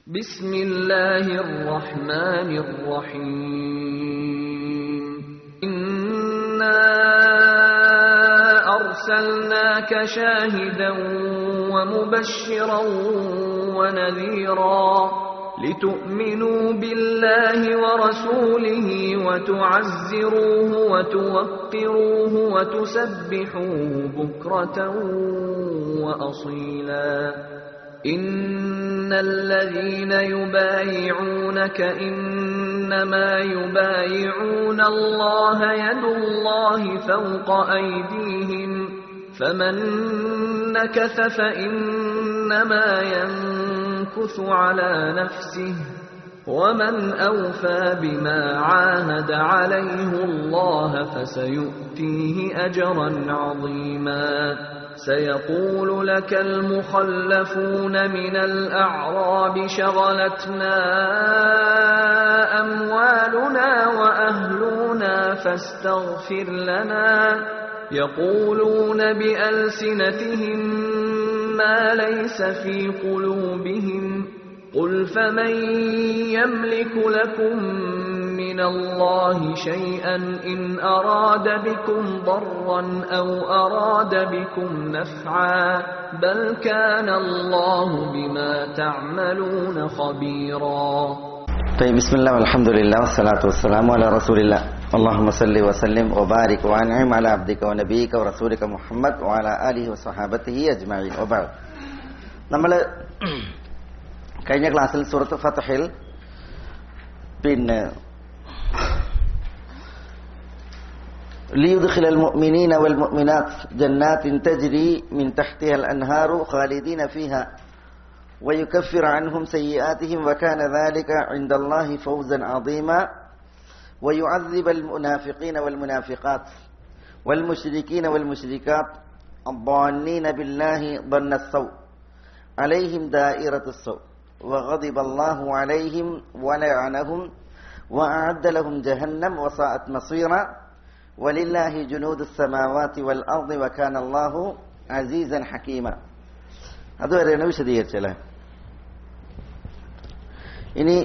بسم الله الرحمن الرحيم إنا أرسلناك شاهدا ومبشرا ونذيرا لتؤمنوا بالله ورسوله وتعزروه وتوقروه وتسبحوه بكرة وأصيلا إن الذين يبايعونك إنما يبايعون الله يد الله فوق أيديهم فمن نكث فإنما ينكث على نفسه ومن أوفى بما عاهد عليه الله فسيؤتيه أجرا عظيما سيقول لك المخلفون من الأعراب شغلتنا أموالنا وأهلنا فاستغفر لنا يقولون بألسنتهم ما ليس في قلوبهم قل فمن يملك لكم من الله شيئا إن أراد بكم ضرا أو أراد بكم نفعا بل كان الله بما تعملون خبيرا طيب بسم الله والحمد لله والصلاة والسلام على رسول الله اللهم صل وسلم وبارك وانعم على عبدك ونبيك ورسولك محمد وعلى آله وصحابته أجمعين وبعد നമ്മൾ കഴിഞ്ഞ ക്ലാസ്സിൽ സൂറത്ത് ഫതഹിൽ പിന്നെ ليدخل المؤمنين والمؤمنات جنات تجري من تحتها الأنهار خالدين فيها ويكفر عنهم سيئاتهم وكان ذلك عند الله فوزا عظيما ويعذب المنافقين والمنافقات والمشركين والمشركات الظانين بالله ظن السوء عليهم دائرة السوء وغضب الله عليهم ولعنهم وأعد لهم جهنم وساءت مصيرا ولله جنود السماوات والأرض وكان الله عزيزا حكيما അതുവരെയാണ് വിശദീകരിച്ചല്ലേ ഇനി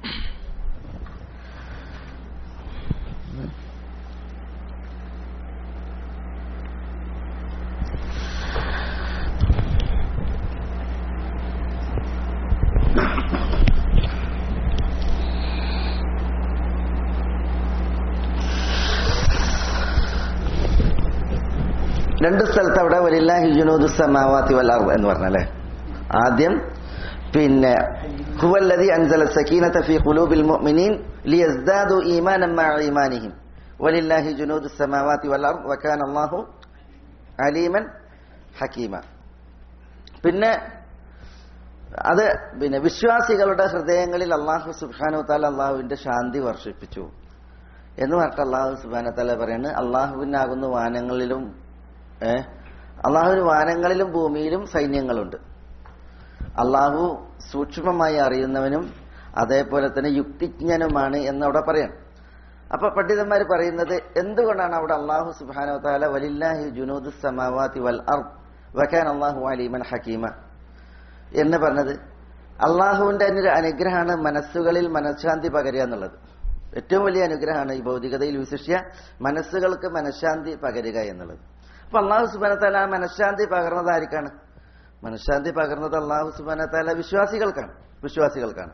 രണ്ട് സ്ഥലത്ത് അവിടെ വലില്ലാഹി ജുനൂദ് സമാവാത്തി വൽ അർദ് എന്ന് പറഞ്ഞല്ലേ ആദ്യം പിന്നെ ഹുവല്ലദി അൻസല സക്കീനത ഫീ ഖുലൂബിൽ മുഅ്മിനീൻ ലിയസ്ദാദു ഈമാനൻ മഅ ഈമാനിഹിം വലില്ലാഹി ജുനൂദ് സമാവാത്തി വൽ അർദ് വകാന അല്ലാഹു അലീമൻ ഹകീമ പിന്നെ അത് പിന്നെ വിശ്വാസികളുടെ ഹൃദയങ്ങളിൽ അള്ളാഹു സുബ്ഹാനു താല അള്ളാഹുവിന്റെ ശാന്തി വർഷിപ്പിച്ചു എന്ന് പറഞ്ഞിട്ട് അള്ളാഹു സുബാന തല പറയുന്നത് അള്ളാഹുവിനാകുന്ന വാനങ്ങളിലും ഏഹ് അള്ളാഹുവിന് വാനങ്ങളിലും ഭൂമിയിലും സൈന്യങ്ങളുണ്ട് അള്ളാഹു സൂക്ഷ്മമായി അറിയുന്നവനും അതേപോലെ തന്നെ യുക്തിജ്ഞനുമാണ് എന്നവിടെ പറയാം അപ്പൊ പണ്ഡിതന്മാർ പറയുന്നത് എന്തുകൊണ്ടാണ് അവിടെ അള്ളാഹു സുബാനോ താല വലില്ലാഹി ജുനൂദ് സമാവാത്തി വൽ അർ വക്കാൻ അള്ളാഹു അലീമൻ ഹക്കീമ എന്ന് പറഞ്ഞത് അള്ളാഹുവിന്റെ ഒരു അനുഗ്രഹമാണ് മനസ്സുകളിൽ മനഃശാന്തി പകരുക എന്നുള്ളത് ഏറ്റവും വലിയ അനുഗ്രഹമാണ് ഈ ഭൗതികതയിൽ വിശിഷ്യ മനസ്സുകൾക്ക് മനഃശാന്തി പകരുക എന്നുള്ളത് അപ്പൊ അള്ളാഹു സുബാനത്താല ആ മനഃശാന്തി പകർന്നത് ആർക്കാണ് മനഃശാന്തി പകർന്നത് അള്ളാഹു സുബാനത്താല വിശ്വാസികൾക്കാണ് വിശ്വാസികൾക്കാണ്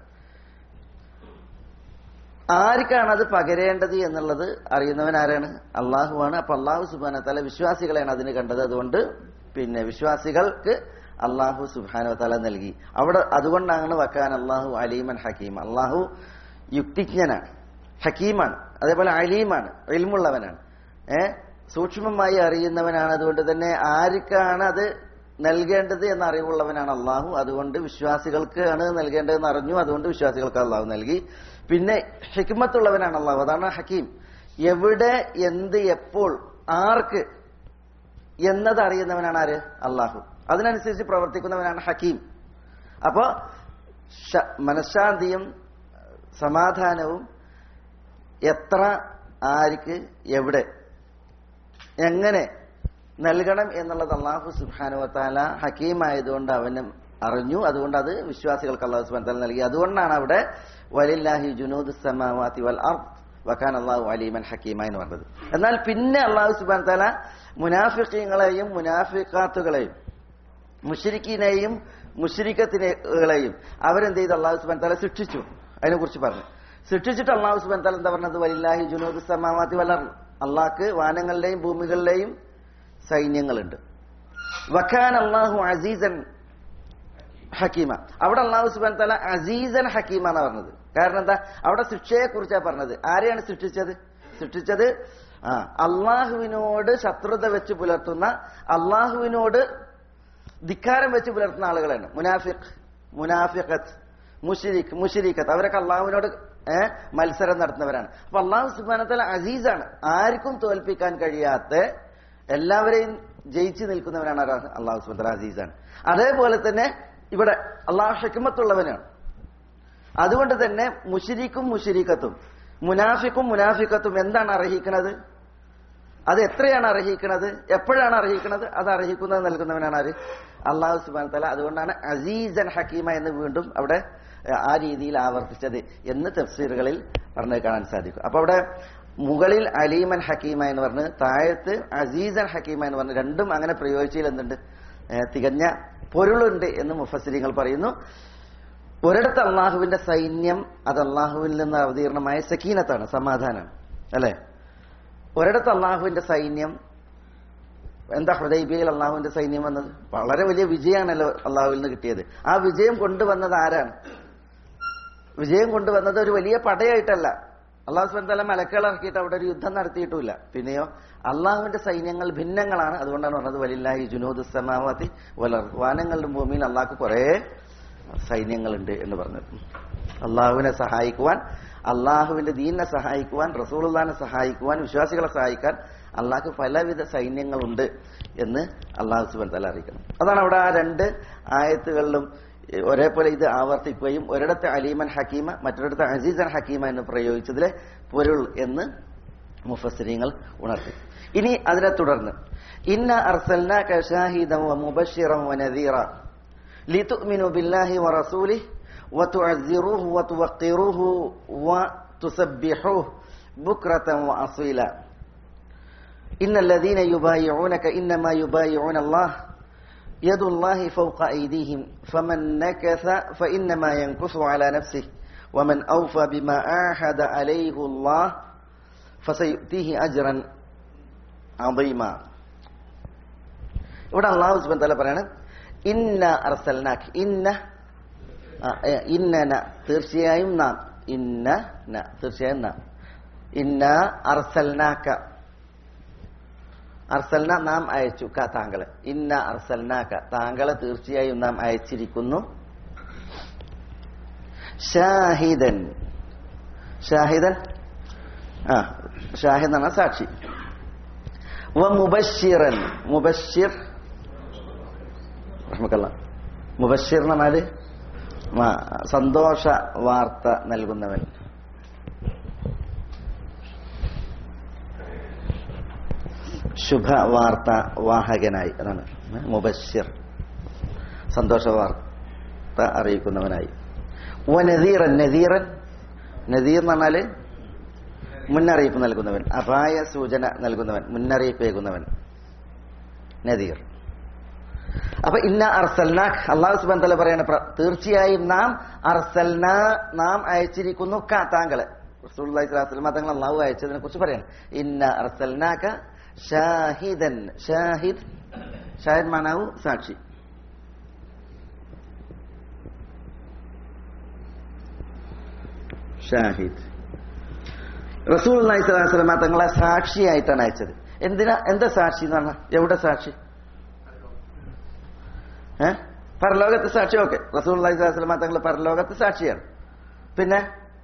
ആർക്കാണ് അത് പകരേണ്ടത് എന്നുള്ളത് അറിയുന്നവൻ ആരാണ് അള്ളാഹുവാണ് അപ്പൊ അള്ളാഹു സുബാനത്താല വിശ്വാസികളെയാണ് അതിന് കണ്ടത് അതുകൊണ്ട് പിന്നെ വിശ്വാസികൾക്ക് അള്ളാഹു സുബാന തല നൽകി അവിടെ അതുകൊണ്ടാണ് വക്കാൻ അള്ളാഹു അലീമൻ ഹക്കീം അള്ളാഹു യുക്തിജ്ഞനാണ് ഹക്കീമാണ് അതേപോലെ അലീമാണ് എൽമുള്ളവനാണ് ഏഹ് സൂക്ഷ്മമായി അറിയുന്നവനാണ് അതുകൊണ്ട് തന്നെ ആർക്കാണ് അത് നൽകേണ്ടത് എന്ന അറിവുള്ളവനാണ് അള്ളാഹു അതുകൊണ്ട് വിശ്വാസികൾക്ക് ആണ് നൽകേണ്ടതെന്ന് അറിഞ്ഞു അതുകൊണ്ട് വിശ്വാസികൾക്ക് അള്ളാഹു നൽകി പിന്നെ ഹിക്മത്തുള്ളവനാണ് അള്ളാഹു അതാണ് ഹക്കീം എവിടെ എന്ത് എപ്പോൾ ആർക്ക് എന്നത് അറിയുന്നവനാണ് ആര് അള്ളാഹു അതിനനുസരിച്ച് പ്രവർത്തിക്കുന്നവനാണ് ഹക്കീം അപ്പോ മനഃശാന്തിയും സമാധാനവും എത്ര ആർക്ക് എവിടെ എങ്ങനെ നൽകണം എന്നുള്ളത് അള്ളാഹു സുബാനുവത്താല ഹക്കീമായതുകൊണ്ട് അവന് അറിഞ്ഞു അതുകൊണ്ട് അത് വിശ്വാസികൾക്ക് അള്ളാഹു സുബാൻ തല നൽകി അതുകൊണ്ടാണ് അവിടെ വലില്ലാഹി ജുനൂദ് സമാവാതി വൽ അർദ് വക്കാൻ അള്ളാഹു അലീമൻ ഹക്കീമ എന്ന് പറഞ്ഞത് എന്നാൽ പിന്നെ അള്ളാഹു സുബാൻ തല മുനാഫിക്കങ്ങളെയും മുനാഫിക്കാത്തുകളെയും മുഷരിക്കിനെയും മുഷരിക്കത്തിനെയും അവരെന്ത് ചെയ്ത് അള്ളാഹു സുബാൻ തല ശിക്ഷിച്ചു അതിനെ കുറിച്ച് പറഞ്ഞു ശിക്ഷിച്ചിട്ട് അള്ളാഹു സുബാൻ തല എന്താ പറഞ്ഞത് വലില്ലാഹി ജുനൂദ് സമാവാതി വൽ അർദ് അള്ളാഹ്ക്ക് വാനങ്ങളുടെയും ഭൂമികളിലെയും സൈന്യങ്ങളുണ്ട് വഖാൻ അള്ളാഹു അസീസൻ ഹക്കീമ അവിടെ അള്ളാഹു സുബാൻ തല അസീസൻ ഹക്കീമ എന്നാ പറഞ്ഞത് കാരണം എന്താ അവിടെ ശിക്ഷയെ കുറിച്ചാണ് പറഞ്ഞത് ആരെയാണ് സൃഷ്ടിച്ചത് സൃഷ്ടിച്ചത് ആ അള്ളാഹുവിനോട് ശത്രുത വെച്ച് പുലർത്തുന്ന അള്ളാഹുവിനോട് ധിക്കാരം വെച്ച് പുലർത്തുന്ന ആളുകളാണ് മുനാഫിഖ് മുനാഫിഖത്ത് മുഷിരിഖ് മുഷിരിഖത്ത് അവരൊക്കെ അള്ളാഹുവിനോട് ഏഹ് മത്സരം നടത്തുന്നവരാണ് അപ്പൊ അള്ളാഹു സുബാനത്തല അസീസാണ് ആർക്കും തോൽപ്പിക്കാൻ കഴിയാത്ത എല്ലാവരെയും ജയിച്ചു നിൽക്കുന്നവരാണ് ആരാ? അള്ളാഹു സുബാൻ അസീസാണ് അതേപോലെ തന്നെ ഇവിടെ അള്ളാഹു ഹിക്മത്തുള്ളവനാണ് അതുകൊണ്ട് തന്നെ മുഷിരിക്കും മുഷിരിക്കത്തും മുനാഫിക്കും മുനാഫിക്കത്തും എന്താണ് അർഹിക്കുന്നത് അത് എത്രയാണ് അർഹിക്കുന്നത് എപ്പോഴാണ് അർഹിക്കുന്നത് അത് അർഹിക്കുന്നത് നൽകുന്നവനാണ് ആര് അള്ളാഹു സുബാൻ തല അതുകൊണ്ടാണ് അസീസൻ ഹക്കീമ എന്ന് വീണ്ടും അവിടെ ഏഹ്, ആ രീതിയിൽ ആവർത്തിച്ചത് എന്ന് തഫ്സീറുകളിൽ പറഞ്ഞു കാണാൻ സാധിക്കും അപ്പൊ അവിടെ മുകളിൽ അലീമൻ ഹക്കീമ എന്ന് പറഞ്ഞ് താഴത്ത് അസീസൻ ഹക്കീമ എന്ന് പറഞ്ഞ് രണ്ടും അങ്ങനെ പ്രയോഗിച്ചതിൽ എന്തുണ്ട് ഏഹ്, തികഞ്ഞ പൊരുളുണ്ട് എന്ന് മുഫസ്സിരിങ്ങൾ പറയുന്നു ഒരിടത്ത് അള്ളാഹുവിന്റെ സൈന്യം അത് അള്ളാഹുവിൽ നിന്ന് അവതീർണമായ സക്കീനത്താണ് സമാധാനമാണ് അല്ലെ ഒരിടത്ത് അള്ളാഹുവിന്റെ സൈന്യം എന്താ ഹൃദയബിയിൽ അള്ളാഹുവിന്റെ സൈന്യം വന്നത് വളരെ വലിയ വിജയമാണല്ലോ അള്ളാഹുവിൽ നിന്ന് കിട്ടിയത് ആ വിജയം കൊണ്ടുവന്നത് ആരാണ് വിജയം കൊണ്ടുവന്നത് ഒരു വലിയ പടയായിട്ടല്ല അള്ളാഹു സുബാൻ തല മലക്കുകൾ ഇറക്കിയിട്ട് അവിടെ ഒരു യുദ്ധം നടത്തിയിട്ടുമില്ല പിന്നെയോ അള്ളാഹുവിന്റെ സൈന്യങ്ങൾ ഭിന്നങ്ങളാണ് അതുകൊണ്ടാണ് പറഞ്ഞത് വലില്ലാഹി ജുനൂദ് സമാവാത്തി വലർ വാനങ്ങളുടെ ഭൂമിയിൽ അള്ളാഹ്ക്ക് കുറേ സൈന്യങ്ങളുണ്ട് എന്ന് പറഞ്ഞത് അള്ളാഹുവിനെ സഹായിക്കുവാൻ അള്ളാഹുവിന്റെ ദീനിനെ സഹായിക്കുവാൻ റസൂലുള്ളാനെ സഹായിക്കുവാൻ വിശ്വാസികളെ സഹായിക്കാൻ അള്ളാഹ്ക്ക് പലവിധ സൈന്യങ്ങളുണ്ട് എന്ന് അള്ളാഹു സുബൻ തല അറിയിക്കണം അതാണ് അവിടെ ആ രണ്ട് ആയത്തുകളിലും ഏഹ്, ഒരേപോലെ ഇത് ആവർത്തിക്കുകയും ഒരിടത്ത് അലീമൻ ഹക്കീമ മറ്റൊരിടത്ത് അസീസൻ ഹക്കീമ എന്ന് പ്രയോഗിച്ചതിലെ പൊരുൾ എന്ന് മുഫസ്സിരിങ്ങൾ ഉണർത്തി ഇനി അതിനെ തുടർന്ന് ഇന്ന അർസൽനാക ഷാഹിദൻ വമുബശ്ശിറൻ വനദീറ لتؤمنوا بالله ورسوله وتعزروه وتوقروه وتسبحوه بكرة وأصيلا إن الذين يبايعونك إنما يبايعون الله يد الله فوق أيديهم فمن نكث فإنما ينكث على نفسه ومن أوفى بما عاهد عليه الله فسيؤتيه أجرا عظيما ഇവിടെ അള്ളാഹു സുബൻ തല പറയാണ് ഇന്ന അർസൽനാക്ക് ഇന്ന ആ, ഏ, ഇന്നന തീർച്ചയായും നാം ഇന്ന ന തീർച്ചയായും നാം ഇന്ന അർസൽനാക്ക അർസൽന നാം അയച്ചു ക താങ്കളെ ഇന്ന അർസൽനാക്ക താങ്കളെ തീർച്ചയായും നാം അയച്ചിരിക്കുന്നു ഷാഹിദൻ ഷാഹിദൻ ആ ഷാഹിദ് എന്നാണ് സാക്ഷി വ മുബഷിറൻ മുബഷിർ റഹ്മക്കല്ല മുബഷിർ എന്ന് പറഞ്ഞാല് മ- സന്തോഷ വാർത്ത നൽകുന്നവൻ ശുഭ വാർത്ത വാഹകനായി അതാണ് മുബഷിർ സന്തോഷ വാർത്ത അറിയിക്കുന്നവനായി വ നദീറൻ നദീറൻ നദീർ എന്ന് പറഞ്ഞാല് മുന്നറിയിപ്പ് നൽകുന്നവൻ അപായ സൂചന നൽകുന്നവൻ മുന്നറിയിപ്പ് ഏകുന്നവൻ നദീർ അപ്പൊ ഇന്ന അർസൽനാഖ് അള്ളാഹു സുബാൻ തല പറയണ പ്ര- തീർച്ചയായും നാം അർസൽന നാം അയച്ചിരിക്കുന്നു ക താങ്കളെ റസൂലുള്ളാഹി സ്വല്ലല്ലാഹു അലൈഹി വസല്ലം തങ്ങൾ അള്ളാഹു അയച്ചതിനെ കുറിച്ച് പറയാണ് ഇന്ന അർസൽനാക ഷാഹിദൻ ഷാഹിദ് ഷാഹിദ് മാനാവു സാക്ഷി ഷാഹിദ് റസൂൽ അള്ളാഹി സ്വല്ലല്ലാഹു അലൈഹി വസല്ലം തങ്ങളെ സാക്ഷിയായിട്ടാണ് അയച്ചത് എന്തിനാ എന്താ സാക്ഷി എന്ന് പറഞ്ഞാൽ എവിടെ സാക്ഷി ഏ പരലോകത്ത് സാക്ഷി ഓക്കെ റസൂൽ അള്ളാഹി സ്വല്ലല്ലാഹു അലൈഹി വസല്ലം തങ്ങൾ പരലോകത്ത് സാക്ഷിയാണ് പിന്നെ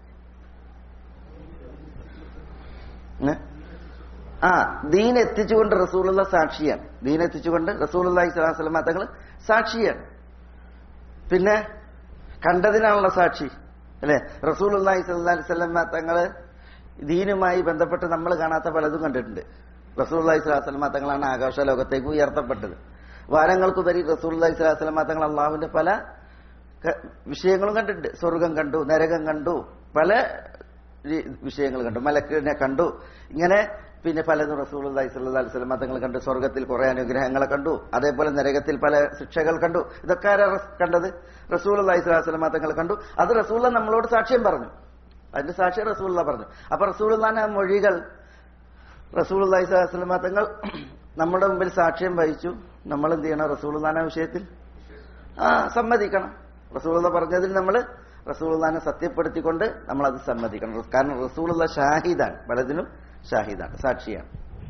ഏ? ആ ദീൻ എത്തിച്ചുകൊണ്ട് റസൂലുള്ള സാക്ഷിയാണ് ദീൻ എത്തിച്ചുകൊണ്ട് റസൂൽ അള്ളാഹി സ്വലാഹു വസ്ലമ തങ്ങൾ സാക്ഷിയാണ് പിന്നെ കണ്ടതിനാണുള്ള സാക്ഷി അല്ലെ റസൂൽ അള്ളാഹി സ്വല്ലാ വസ്ലമ തങ്ങള് ദീനുമായി ബന്ധപ്പെട്ട് നമ്മൾ കാണാത്ത പലതും കണ്ടിട്ടുണ്ട് റസൂൽ അള്ളാഹി സ്വലാഹു വസ്ലമ തങ്ങളാണ് ആകാശ ലോകത്തേക്ക് ഉയർത്തപ്പെട്ടത് വാരങ്ങൾക്കുപരി റസൂൽ അലൈഹി സ്വലാസ്ലം തങ്ങൾ അള്ളാഹുവിന്റെ പല ക- വിഷയങ്ങളും കണ്ടിട്ടുണ്ട് സ്വർഗം കണ്ടു നരകം കണ്ടു പല രീ- വിഷയങ്ങൾ കണ്ടു മലക്കിനെ കണ്ടു ഇങ്ങനെ പിന്നെ പലതും റസൂൽ അലൈഹി സ്വല്ലി സ്വലമ തങ്ങൾ കണ്ടു സ്വർഗത്തിൽ കുറെ അനുഗ്രഹങ്ങളെ കണ്ടു അതേപോലെ നരകത്തിൽ പല ശിക്ഷകൾ കണ്ടു ഇതൊക്കെ ആരാ റസ്- കണ്ടത് റസൂൽ അലൈഹി സ്വലാസ്ലമ തങ്ങൾ കണ്ടു അത് റസൂൽ നമ്മളോട് സാക്ഷ്യം പറഞ്ഞു അതിന്റെ സാക്ഷ്യം റസൂൽ പറഞ്ഞു അപ്പൊ റസൂൽ മൊഴികൾ റസൂൽ അലൈഹി സ്വലാസ്ലമ തങ്ങൾ നമ്മുടെ മുമ്പിൽ സാക്ഷ്യം വഹിച്ചു നമ്മൾ എന്ത് ചെയ്യണം റസൂൽ വിഷയത്തിൽ ആ സമ്മതിക്കണം റസൂലുള്ള പറഞ്ഞതിൽ നമ്മൾ റസൂലുള്ളാനെ സത്യപ്പെടുത്തിക്കൊണ്ട് നമ്മൾ അത് സമ്മതിക്കണം കാരണം റസൂലുള്ള ഷാഹിദാണ് പലതിനും ഷാഹിദാണ് സാക്ഷിയാണ്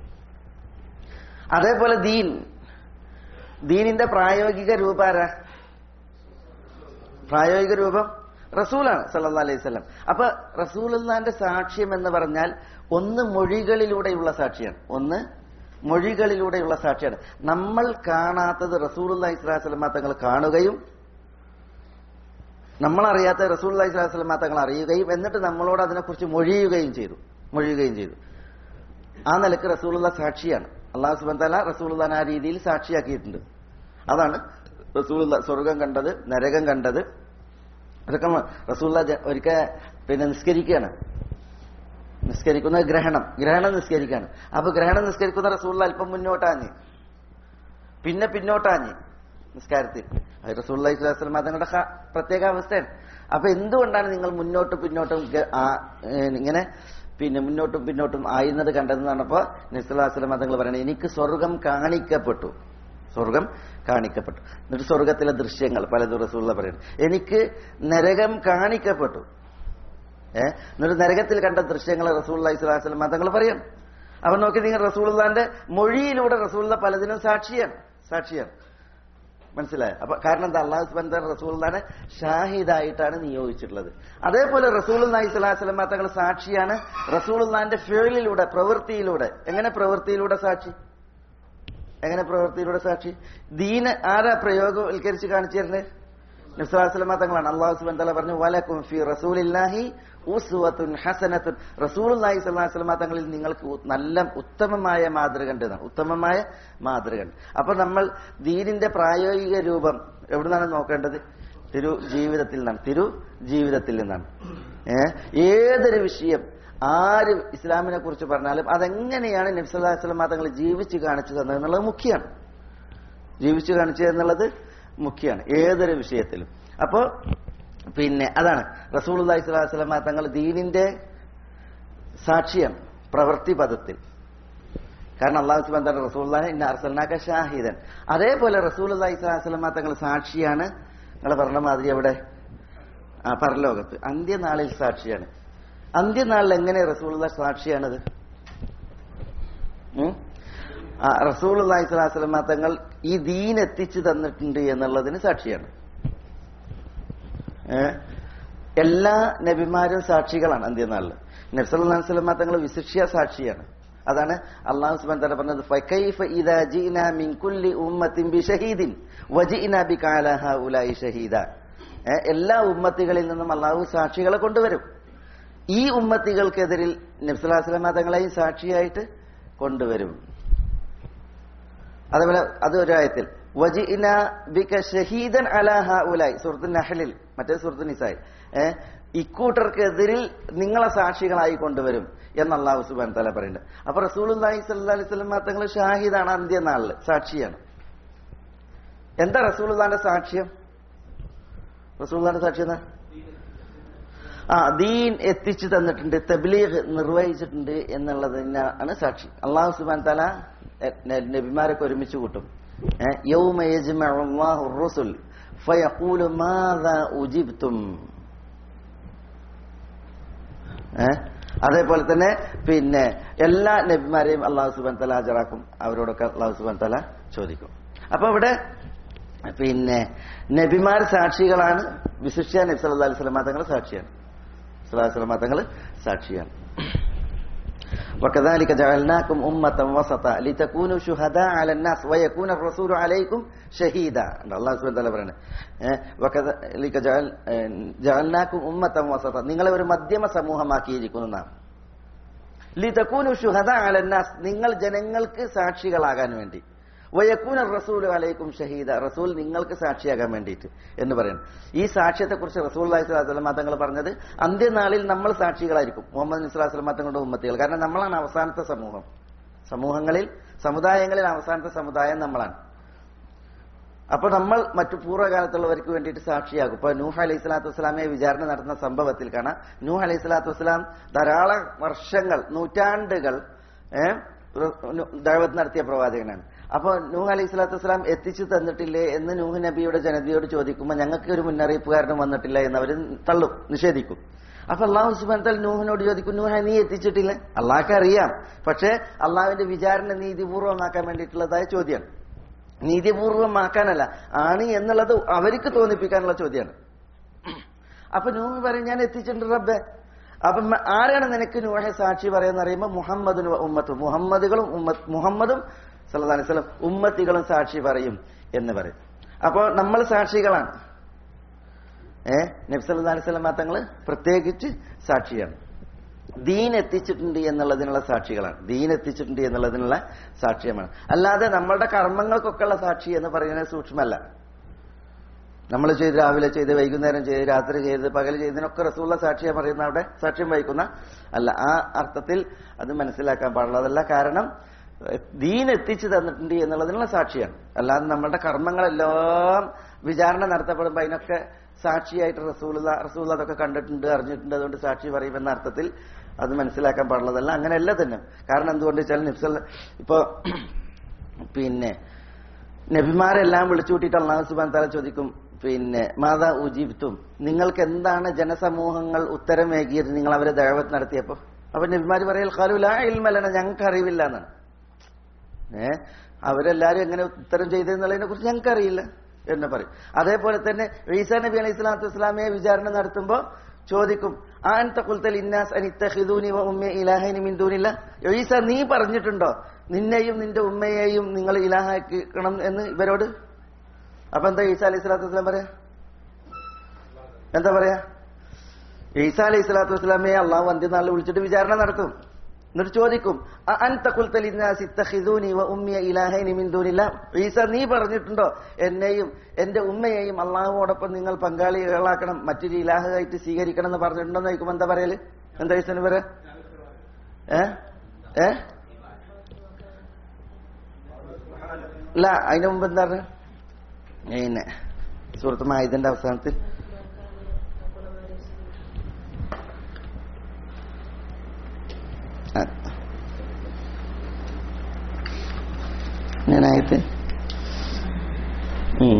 അതേപോലെ ദീൻ ദീനിന്റെ പ്രായോഗിക രൂപാര പ്രായോഗിക രൂപം റസൂലാണ് സല്ലാ അലൈഹി സ്വലം അപ്പൊ റസൂലുള്ളാന്റെ സാക്ഷ്യം എന്ന് പറഞ്ഞാൽ ഒന്ന് മൊഴികളിലൂടെയുള്ള സാക്ഷിയാണ് ഒന്ന് മൊഴികളിലൂടെയുള്ള സാക്ഷിയാണ് നമ്മൾ കാണാത്തത് റസൂലുള്ള ഇസ്ലാസ്ലമ തങ്ങൾ കാണുകയും നമ്മളറിയാത്ത റസൂൽ അലൈഹി സ്വലാസ്ലമ തങ്ങൾ അറിയുകയും എന്നിട്ട് നമ്മളോട് അതിനെക്കുറിച്ച് മൊഴിയുകയും ചെയ്തു മൊഴിയുകയും ചെയ്തു ആ നിലക്ക് റസൂലുള്ള സാക്ഷിയാണ് അള്ളാഹു സുബൻ തല റസൂലുള്ളാൻ ആ രീതിയിൽ സാക്ഷിയാക്കിയിട്ടുണ്ട് അതാണ് റസൂലുള്ള സ്വർഗം കണ്ടത് നരകം കണ്ടത് അതൊക്കെ റസൂള്ള ഒരിക്കൽ പിന്നെ നിസ്കരിക്കുകയാണ് നിസ്കരിക്കുന്ന ഗ്രഹണം ഗ്രഹണം നിസ്കരിക്കുകയാണ് അപ്പൊ ഗ്രഹണം നിസ്കരിക്കുന്ന റസൂള്ള അല്പം മുന്നോട്ടാഞ്ഞ് പിന്നെ പിന്നോട്ടാഞ്ഞ് നിസ്കാരത്തിൽ അത് റസൂള്ളി സ്വലാസ്ലം തങ്ങളുടെ ഹ- പ്രത്യേക അവസ്ഥയാണ് അപ്പൊ എന്തുകൊണ്ടാണ് നിങ്ങൾ മുന്നോട്ടും പിന്നോട്ടും ഗ- ആ- ഏ, ഇങ്ങനെ പിന്നെ മുന്നോട്ടും പിന്നോട്ടും ആയുന്നത് കണ്ടതെന്ന് പറഞ്ഞപ്പോ നിസ്ലാസ്ലം തങ്ങൾ പറയുന്നത് എനിക്ക് സ്വർഗം കാണിക്കപ്പെട്ടു സ്വർഗം കാണിക്കപ്പെട്ടു എന്നിട്ട് സ്വർഗത്തിലെ ദൃശ്യങ്ങൾ പലതും റസൂള്ള പറയുന്നു എനിക്ക് നരകം കാണിക്കപ്പെട്ടു ഏ എന്നിട്ട് നരകത്തിൽ കണ്ട ദൃശ്യങ്ങൾ റസൂൽ ഇസ്ലാസ്ലം തങ്ങൾ പറയും അപ്പൊ നോക്കി നിങ്ങൾ റസൂള്ളാന്റെ മൊഴിയിലൂടെ റസൂള്ള പലതിനും സാക്ഷിയാണ് സാക്ഷിയാണ് മനസ്സിലായോ അപ്പൊ കാരണം എന്താ അള്ളാഹു സുബാൻ റസൂൽദാനെ ഷാഹിദായിട്ടാണ് നിയോഗിച്ചിട്ടുള്ളത് അതേപോലെ റസൂൽ അലൈഹി സ്വലാസ്ലമ തങ്ങൾ സാക്ഷിയാണ് റസൂൽദാന്റെ ഫേലിലൂടെ പ്രവൃത്തിയിലൂടെ എങ്ങനെ പ്രവൃത്തിയിലൂടെ സാക്ഷി എങ്ങനെ പ്രവൃത്തിയിലൂടെ സാക്ഷി ദീന് ആരാ പ്രയോഗവൽക്കരിച്ച് കാണിച്ചു തരുന്നത് നബ്സുലാസ്ലമ തങ്ങളാണ് അള്ളാഹു സുബാൻ തല പറഞ്ഞു വലക്കും ഫി റസൂലില്ലാഹി ഉസ്വത്തുൻ ഹസനത്തുൻ റസൂലുള്ളാഹി സ്വല്ലല്ലാഹു അലൈഹി വസല്ലമ തങ്ങളിൽ നിങ്ങൾക്ക് ഉ- നല്ല ഉത്തമമായ മാതൃക ഉണ്ട് എന്നാണ്. ഉത്തമമായ മാതൃക ഉണ്ട് അപ്പൊ നമ്മൾ ദീനിന്റെ പ്രായോഗിക രൂപം എവിടുന്നാണ് നോക്കേണ്ടത് തിരു ജീവിതത്തിൽ നിന്നാണ് തിരു ജീവിതത്തിൽ നിന്നാണ് ഏ ഏതൊരു വിഷയം ആര് ഇസ്ലാമിനെ കുറിച്ച് പറഞ്ഞാലും അതെങ്ങനെയാണ് നബ്സല്ലാ വസ്ലമ തങ്ങൾ ജീവിച്ച് കാണിച്ചു തന്നത് എന്നുള്ളത് മുഖ്യമാണ് ജീവിച്ചു കാണിച്ചു എന്നുള്ളത് മുഖ്യമാണ് ഏതൊരു വിഷയത്തിലും അപ്പോ പിന്നെ അതാണ് റസൂൽ അലൈഹി സ്വലാസ്ലമ തങ്ങൾ ദീനിന്റെ സാക്ഷിയാണ് പ്രവൃത്തി പദത്തിൽ കാരണം അള്ളാഹു സുബാൻ തന്നെ റസൂല്ലാനെ ഇന്ന അർസൽനാക്ക ഷാഹിദൻ അതേപോലെ റസൂൽ അലൈഹി സ്വലാസ്ലമ തങ്ങൾ സാക്ഷിയാണ് നിങ്ങൾ പറഞ്ഞ മാതിരി അവിടെ ആ പരലോകത്ത് അന്ത്യനാളിൽ സാക്ഷിയാണ് അന്ത്യനാളിൽ എങ്ങനെ റസൂലുള്ള സാക്ഷിയാണത് ഉം? ആ റസൂൽ അള്ളാഹി സ്വലാസ്ലമ തങ്ങൾ ഈ ദീൻ എത്തിച്ചു തന്നിട്ടുണ്ട് എന്നുള്ളതിന് സാക്ഷിയാണ് ഏ? എല്ലാ നബിമാരും സാക്ഷികളാണ് അന്ത്യനാളിൽ നബ്സല്ലാഹു സ്വലമ തങ്ങൾ വിശിഷ്യ സാക്ഷിയാണ് അതാണ് അള്ളാഹു സുബാൻ തല പറഞ്ഞത് ഫകൈഫ ഇദാ ജീനാ മിൻ കുല്ലി ഉമ്മത്തിൻ ബിശഹീദിൻ വജിഇനാ ബിക അലാ ഹൗലായി ഷഹീദ ഏ, എല്ലാ ഉമ്മത്തികളിൽ നിന്നും അള്ളാഹു സാക്ഷികളെ കൊണ്ടുവരും ഈ ഉമ്മത്തികൾക്കെതിരിൽ നബ്സലാസ്ലമ തങ്ങളെയും സാക്ഷിയായിട്ട് കൊണ്ടുവരും അതേപോലെ അത് ഒരു ആയത്തിൽ വജിഇന ബിക ഷഹീദൻ അലാ ഹഉലായി സൂറത്തുൽ നഹ്ലിൽ മറ്റേ സൂറത്തുൽ നിസായിൽ ഏ ഇക്കൂട്ടർക്കെതിരിൽ നിങ്ങളെ സാക്ഷികളായി കൊണ്ടുവരും എന്ന് അള്ളാഹു സുബാൻ തല പറയുന്നുണ്ട് അപ്പൊ റസൂലുള്ളാഹി സ്വല്ലല്ലാഹി അലൈഹി വസല്ലം തങ്ങൾ ഷാഹിദാണ് അന്ത്യനാളില് സാക്ഷിയാണ് എന്താ റസൂലുള്ളാന്റെ സാക്ഷ്യം റസൂലുള്ളാന്റെ സാക്ഷ്യം എന്താ ആ ദീൻ എത്തിച്ചു തന്നിട്ടുണ്ട് തബ്ലീഗ് നിർവഹിച്ചിട്ടുണ്ട് എന്നുള്ളതിനാണ് സാക്ഷി അള്ളാഹു സുബാൻ തല നബിമാരൊക്കെ ഒരുമിച്ച് കൂട്ടും ഏ, യൗമ യജ്മഉ അല്ലാഹു الرسل فيقول ماذا أجبتم ഏ? അതേപോലെ തന്നെ പിന്നെ എല്ലാ നബിമാരെയും അള്ളാഹു സുബാൻ തല ഹാജരാക്കും അവരോടൊക്കെ അള്ളാഹു സുബാൻ തല ചോദിക്കും അപ്പൊ ഇവിടെ പിന്നെ നബിമാർ സാക്ഷികളാണ് വിശിഷ്യ നബി സല്ലല്ലാഹു അലൈഹി വസല്ലം തങ്ങൾ സാക്ഷിയാണ് സല്ലല്ലാഹു അലൈഹി വസല്ലം തങ്ങൾ സാക്ഷിയാണ് وكذلك جعلناكم أمة وسطا لتكونوا شهداء على الناس ويكون الرسول عليكم شهيدا الله سبحانه وتعالى പറയുന്നത് ഏഹ് وكذلك جعل جعلناكم أمة وسطا നിങ്ങളെ ഒരു മധ്യമ സമൂഹമാക്കിയിരിക്കുന്നു നാം ലിതകൂനു ഷുഹദ അല الناس നിങ്ങൾ ജനങ്ങൾക്ക് സാക്ഷികളാകാൻ വേണ്ടി വയക്കൂന റസൂൽ അലൈക്കും ഷഹീദ റസൂൽ നിങ്ങൾക്ക് സാക്ഷിയാകാൻ വേണ്ടിയിട്ട് എന്ന് പറയുന്നു ഈ സാക്ഷ്യത്തെ കുറിച്ച് റസൂൽ അലൈഹിസ്ലാം തങ്ങൾ പറഞ്ഞത് അന്ത്യനാളിൽ നമ്മൾ സാക്ഷികളായിരിക്കും മുഹമ്മദ് ഇസ്ലാസ്ലം തങ്ങളുടെ ഉമ്മത്തികൾ കാരണം നമ്മളാണ് അവസാനത്തെ സമൂഹം സമൂഹങ്ങളിൽ സമുദായങ്ങളിൽ അവസാനത്തെ സമുദായം നമ്മളാണ് അപ്പൊ നമ്മൾ മറ്റു പൂർവ്വകാലത്തുള്ളവർക്ക് വേണ്ടിയിട്ട് സാക്ഷിയാകും ഇപ്പൊ നൂഹ് അലൈഹി സ്വലാത്തു വസ്സലാമെ വിചാരണ നടത്തുന്ന സംഭവത്തിൽ കാണാം നൂഹ് അലൈഹി സ്വലാത്തു വസ്സലാം ധാരാളം വർഷങ്ങൾ നൂറ്റാണ്ടുകൾ ഏഹ് ദഴവത്ത് നടത്തിയ പ്രവാചകനാണ് അപ്പൊ നൂഹ് അലൈഹി സ്വലാത്തു വസ്സലാം എത്തിച്ചു തന്നിട്ടില്ലേ എന്ന് നൂഹ് നബിയുടെ ജനതയോട് ചോദിക്കുമ്പോൾ ഞങ്ങൾക്ക് ഒരു മുന്നറിയിപ്പുകാരനും വന്നിട്ടില്ല എന്ന് അവർ തള്ളും നിഷേധിക്കും അപ്പൊ അള്ളാഹു സുബാൻ തൽ നൂഹിനോട് ചോദിക്കും നൂഹ നീ എത്തിച്ചിട്ടില്ല അള്ളാഹ്ക്ക് അറിയാം പക്ഷേ അള്ളാഹുവിന്റെ വിചാരണ നീതിപൂർവ്വമാക്കാൻ വേണ്ടിയിട്ടുള്ളതായ ചോദ്യമാണ് നീതിപൂർവമാക്കാനല്ല ആണ് എന്നുള്ളത് അവർക്ക് തോന്നിപ്പിക്കാനുള്ള ചോദ്യമാണ് അപ്പൊ നൂഹ് പറയും ഞാൻ എത്തിച്ചിട്ടുണ്ട് റബ്ബെ അപ്പം ആരാണ് നിനക്ക് നൂഹെ സാക്ഷി പറയുന്ന അറിയുമ്പോൾ മുഹമ്മദിന് ഉമ്മത്തും മുഹമ്മദുകളും ഉമ്മ- മുഹമ്മദും സല്ലല്ലാഹു അലൈഹി വസല്ലം ഉമ്മത്തികളും സാക്ഷി പറയും എന്ന് പറയും അപ്പോൾ നമ്മൾ സാക്ഷികളാണ് ഏ നബ്സല്ലാ അലൈഹി സ്വലം തങ്ങള് പ്രത്യേകിച്ച് സാക്ഷിയാണ് ദീൻ എത്തിച്ചിട്ടുണ്ട് എന്നുള്ളതിനുള്ള സാക്ഷികളാണ് ദീൻ എത്തിച്ചിട്ടുണ്ട് എന്നുള്ളതിനുള്ള സാക്ഷ്യമാണ് അല്ലാതെ നമ്മളുടെ കർമ്മങ്ങൾക്കൊക്കെയുള്ള സാക്ഷി എന്ന് പറയുന്നത് സൂക്ഷ്മല്ല നമ്മൾ ചെയ്ത് രാവിലെ ചെയ്ത് വൈകുന്നേരം ചെയ്ത് രാത്രി ചെയ്ത് പകൽ ചെയ്തതിനൊക്കെ റസൂള്ള സാക്ഷിയെ പറയുന്ന അവിടെ സാക്ഷ്യം വഹിക്കുന്ന അല്ല ആ അർത്ഥത്തിൽ അത് മനസ്സിലാക്കാൻ പാടുള്ളതല്ല കാരണം ഏഹ്, ദീൻ എത്തിച്ചു തന്നിട്ടുണ്ട് എന്നുള്ളതിനുള്ള സാക്ഷിയാണ് അല്ലാതെ നമ്മളുടെ കർമ്മങ്ങളെല്ലാം വിചാരണ നടത്തപ്പെടുമ്പോൾ അതിനൊക്കെ സാക്ഷിയായിട്ട് റസൂല റസൂൽ അതൊക്കെ കണ്ടിട്ടുണ്ട് അറിഞ്ഞിട്ടുണ്ട് അതുകൊണ്ട് സാക്ഷി പറയുമെന്ന അർത്ഥത്തിൽ അത് മനസ്സിലാക്കാൻ പാടുള്ളതല്ല അങ്ങനെയല്ല തന്നെ കാരണം എന്തുകൊണ്ട് വെച്ചാൽ നിഫ്സൽ ഇപ്പോ പിന്നെ നബിമാരെല്ലാം വിളിച്ചു കൂട്ടിയിട്ട് അള്ളാഹു സുബാൻ താല ചോദിക്കും പിന്നെ മാതാ ഉജീബ്ത്തും നിങ്ങൾക്ക് എന്താണ് ജനസമൂഹങ്ങൾ ഉത്തരമേകിയത് നിങ്ങൾ അവരെ ദഴവത്ത് നടത്തിയപ്പോ അപ്പൊ നബിമാര് പറയൽ ഖാലുല ഇൽമലന ഞങ്ങൾക്ക് അറിവില്ല എന്നാണ് ഏ അവരെല്ലാരും എങ്ങനെ ഉത്തരം ചെയ്തെന്നുള്ളതിനെ കുറിച്ച് ഞങ്ങൾക്ക് അറിയില്ല എന്ന് പറയും അതേപോലെ തന്നെ ഈസാ നബി അലൈഹി സ്വലാത്തു വസ്സലാമയെ വിചാരണ നടത്തുമ്പോ ചോദിക്കും ആൻ തഖുൽതൽ ഇന്നാസ് അനിത്തഖിദൂനി വ ഉമ്മി ഇലാഹൈനി മിൻ ദൂനില്ല ഈസ നീ പറഞ്ഞിട്ടുണ്ടോ നിന്നെയും നിന്റെ ഉമ്മയെയും നിങ്ങൾ ഇലാഹാക്കണം എന്ന് ഇവരോട് അപ്പൊ എന്താ ഈസാ അലൈഹി സ്വലാത്തു വസ്സലാം പറയാ എന്താ പറയാ ഈസാ അലൈഹി സ്വലാത്തു വസ്സലാമയെ അള്ളാഹു അന്ത്യനാളിൽ വിളിച്ചിട്ട് വിചാരണ നടത്തും എന്നിട്ട് ചോദിക്കും "അ അൻത ഖുൽത ലിന്നാസി ഇത്തഖിദൂനി വ ഉമ്മിയ ഇലാഹൈനി മിൻ ദൂനില്ല ഈസ നീ പറഞ്ഞിട്ടുണ്ടോ എന്നെയും എന്റെ ഉമ്മയെയും അള്ളാഹുവോടൊപ്പം നിങ്ങൾ പങ്കാളികളാക്കണം മറ്റൊരു ഇലാഹായിട്ട് സ്വീകരിക്കണം എന്ന് പറഞ്ഞിട്ടുണ്ടോ എന്ന് ചോദിക്കുമ്പോ എന്താ പറയല് എന്താ ഈസന് പറയാ ഏ ഏ ഇല്ല അതിന് മുമ്പ് എന്താ പറഞ്ഞ പിന്നെ സുഹൃത്ത് മായുധന്റെ അവസാനത്തിൽ ആ. ഞാനായിട്ട് ഉം.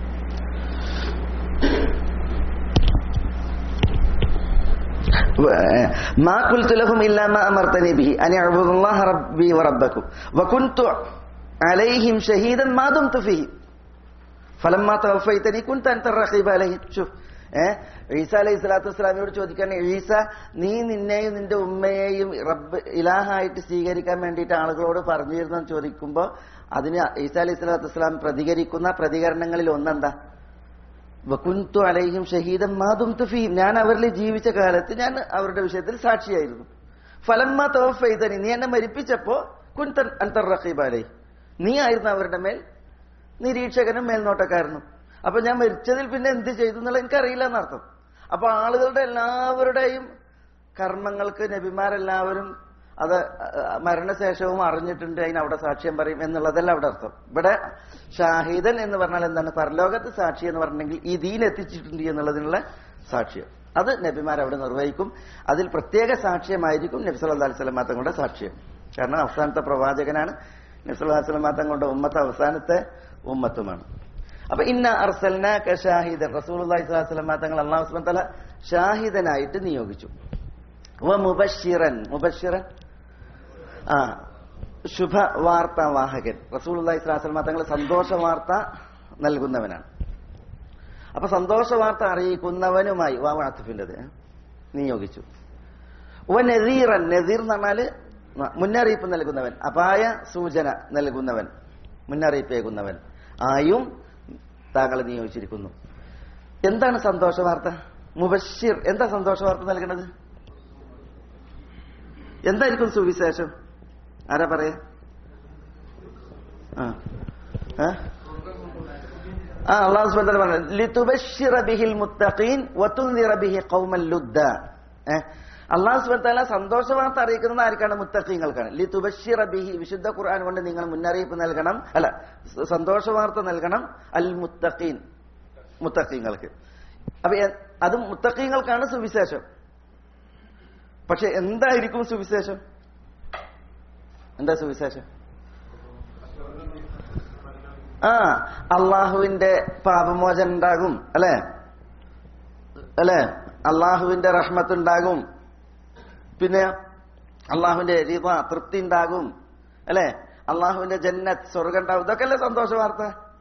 ما قلت لهم إلا ما أمرتني به أن يعبدوا الله ربي وربكم وكنت عليهم شهيدا ما دمت فيهم ഫലമ്മാ തവഫൈതനി കുന്ത അൻത റഖീബ അലൈഹി ശുഫ് ഏഹ് ഈസ അലൈഹി സ്വലാത്തു വസ്സലാമിയോട് ചോദിക്കാൻ ഈസ നീ നിന്നെയും നിന്റെ ഉമ്മയെയും റബ്ബ് ഇലാഹായിട്ട് സ്വീകരിക്കാൻ വേണ്ടിയിട്ട് ആളുകളോട് പറഞ്ഞിരുന്നു എന്ന് ചോദിക്കുമ്പോ അതിന് ഈസ അലൈഹി സ്വലാത്തു വസ്സലാം പ്രതികരിക്കുന്ന പ്രതികരണങ്ങളിൽ ഒന്നെന്താ വകുന്തു അലൈഹിം ഷഹീദം മാതും തുഫീം ഞാൻ അവരിൽ ജീവിച്ച കാലത്ത് ഞാൻ അവരുടെ വിഷയത്തിൽ സാക്ഷിയായിരുന്നു ഫലമ്മ തവഫൈതനി നീ എന്നെ മരിപ്പിച്ചപ്പോ കുന്തൻ അന്തർ റഖീബ് അലൈ നീ ആയിരുന്നു അവരുടെ മേൽ നിരീക്ഷകനും മേൽനോട്ടക്കാരനും അപ്പൊ ഞാൻ മരിച്ചതിൽ പിന്നെ എന്ത് ചെയ്തു എന്നുള്ളത് എനിക്കറിയില്ല എന്നർത്ഥം അപ്പൊ ആളുകളുടെ എല്ലാവരുടെയും കർമ്മങ്ങൾക്ക് നബിമാരെല്ലാവരും അത് മരണശേഷവും അറിഞ്ഞിട്ടുണ്ട് അതിന് അവിടെ സാക്ഷ്യം പറയും എന്നുള്ളതല്ല അവിടെ അർത്ഥം ഇവിടെ ഷാഹിദൻ എന്ന് പറഞ്ഞാൽ എന്താണ് പരലോകത്ത് സാക്ഷി എന്ന് പറഞ്ഞെങ്കിൽ ഈ ദീൻ എത്തിച്ചിട്ടുണ്ട് എന്നുള്ളതിനുള്ള സാക്ഷ്യം അത് നബിമാർ അവിടെ നിർവഹിക്കും അതിൽ പ്രത്യേക സാക്ഷ്യമായിരിക്കും നബി സല്ലല്ലാഹു അലൈഹി വസല്ലം തങ്ങളുടെ സാക്ഷ്യം കാരണം അവസാനത്തെ പ്രവാചകനാണ് നബി സല്ലല്ലാഹു അലൈഹി വസല്ലം തങ്ങളുടെ ഉമ്മത്ത് അവസാനത്തെ ഉമ്മത്തുമാണ് അപ്പൊ ഇന്ന അർസൽനാക ഷാഹിദൻ റസൂലുള്ളാഹി സ്വല്ലല്ലാഹു അലൈഹി വസല്ലം തങ്ങൾ അല്ലാഹു സുബ്ഹാനഹു വ തആല ഷാഹിദനായിട്ട് നിയോഗിച്ചു വ മുബശ്ശിറൻ മുബശ്ശിറൻ ആ ശുഭ വാർത്ത വാഹകൻ റസൂലുള്ളാഹി സ്വല്ലല്ലാഹു അലൈഹി വസല്ലം തങ്ങൾ സന്തോഷ വാർത്ത നൽകുന്നവനാണ് അപ്പൊ സന്തോഷ വാർത്ത അറിയിക്കുന്നവനുമായി വാവാത്തിഫിൻ്റെത് നിയോഗിച്ചു വ നദീറൻ നദീർ എന്ന് പറഞ്ഞാല് മുന്നറിയിപ്പ് നൽകുന്നവൻ അപായ സൂചന നൽകുന്നവൻ മുന്നറിയിപ്പേകുന്നവൻ ആയും താങ്കളെ നിയോഗിച്ചിരിക്കുന്നു എന്താണ് സന്തോഷ വാർത്ത മുബഷിർ എന്താ സന്തോഷ വാർത്ത നൽകുന്നത് എന്തായിരിക്കും സുവിശേഷം ആരാ പറയാ ആ ഏ? ആ അള്ളാഹു സുബ്ഹാനഹു വതആല പറഞ്ഞു ലിതുബശ്ശിറ ബിഹിൽ മുത്തഖീൻ വതുൻദിറ ബിഹി ഖൗമൻ ലുദ്ദ ഏ? അള്ളാഹു സുബ്ഹാനഹു വതആല സന്തോഷ വാർത്ത അറിയിക്കുന്നത് ആർക്കാണ് മുത്തഖീങ്ങൾക്കാണ് ലിതുബശ്ശിറ ബിഹി വിശുദ്ധ ഖുർആൻ കൊണ്ട് നിങ്ങൾ മുന്നറിയിപ്പ് നൽകണം അല്ല സ- സന്തോഷ വാർത്ത നൽകണം അൽ മുത്തഖീൻ മുത്തഖീങ്ങൾക്ക് അപ്പൊ എ- അത് മുത്തഖീങ്ങൾക്കാണ് സുവിശേഷം പക്ഷെ എന്തായിരിക്കും സുവിശേഷം എന്താ സുവിശേഷം ആ അള്ളാഹുവിന്റെ പാപമോചനം ഉണ്ടാകും അല്ലെ അല്ലെ അള്ളാഹുവിന്റെ റഹ്മത്ത് ഉണ്ടാകും പിന്നെ അള്ളാഹുവിന്റെ രീത തൃപ്തി ഉണ്ടാകും അല്ലെ അള്ളാഹുവിന്റെ ജന്നത്ത് സ്വർഗം ഉണ്ടാകും ഇതൊക്കെ അല്ലേ സന്തോഷ വാർത്ത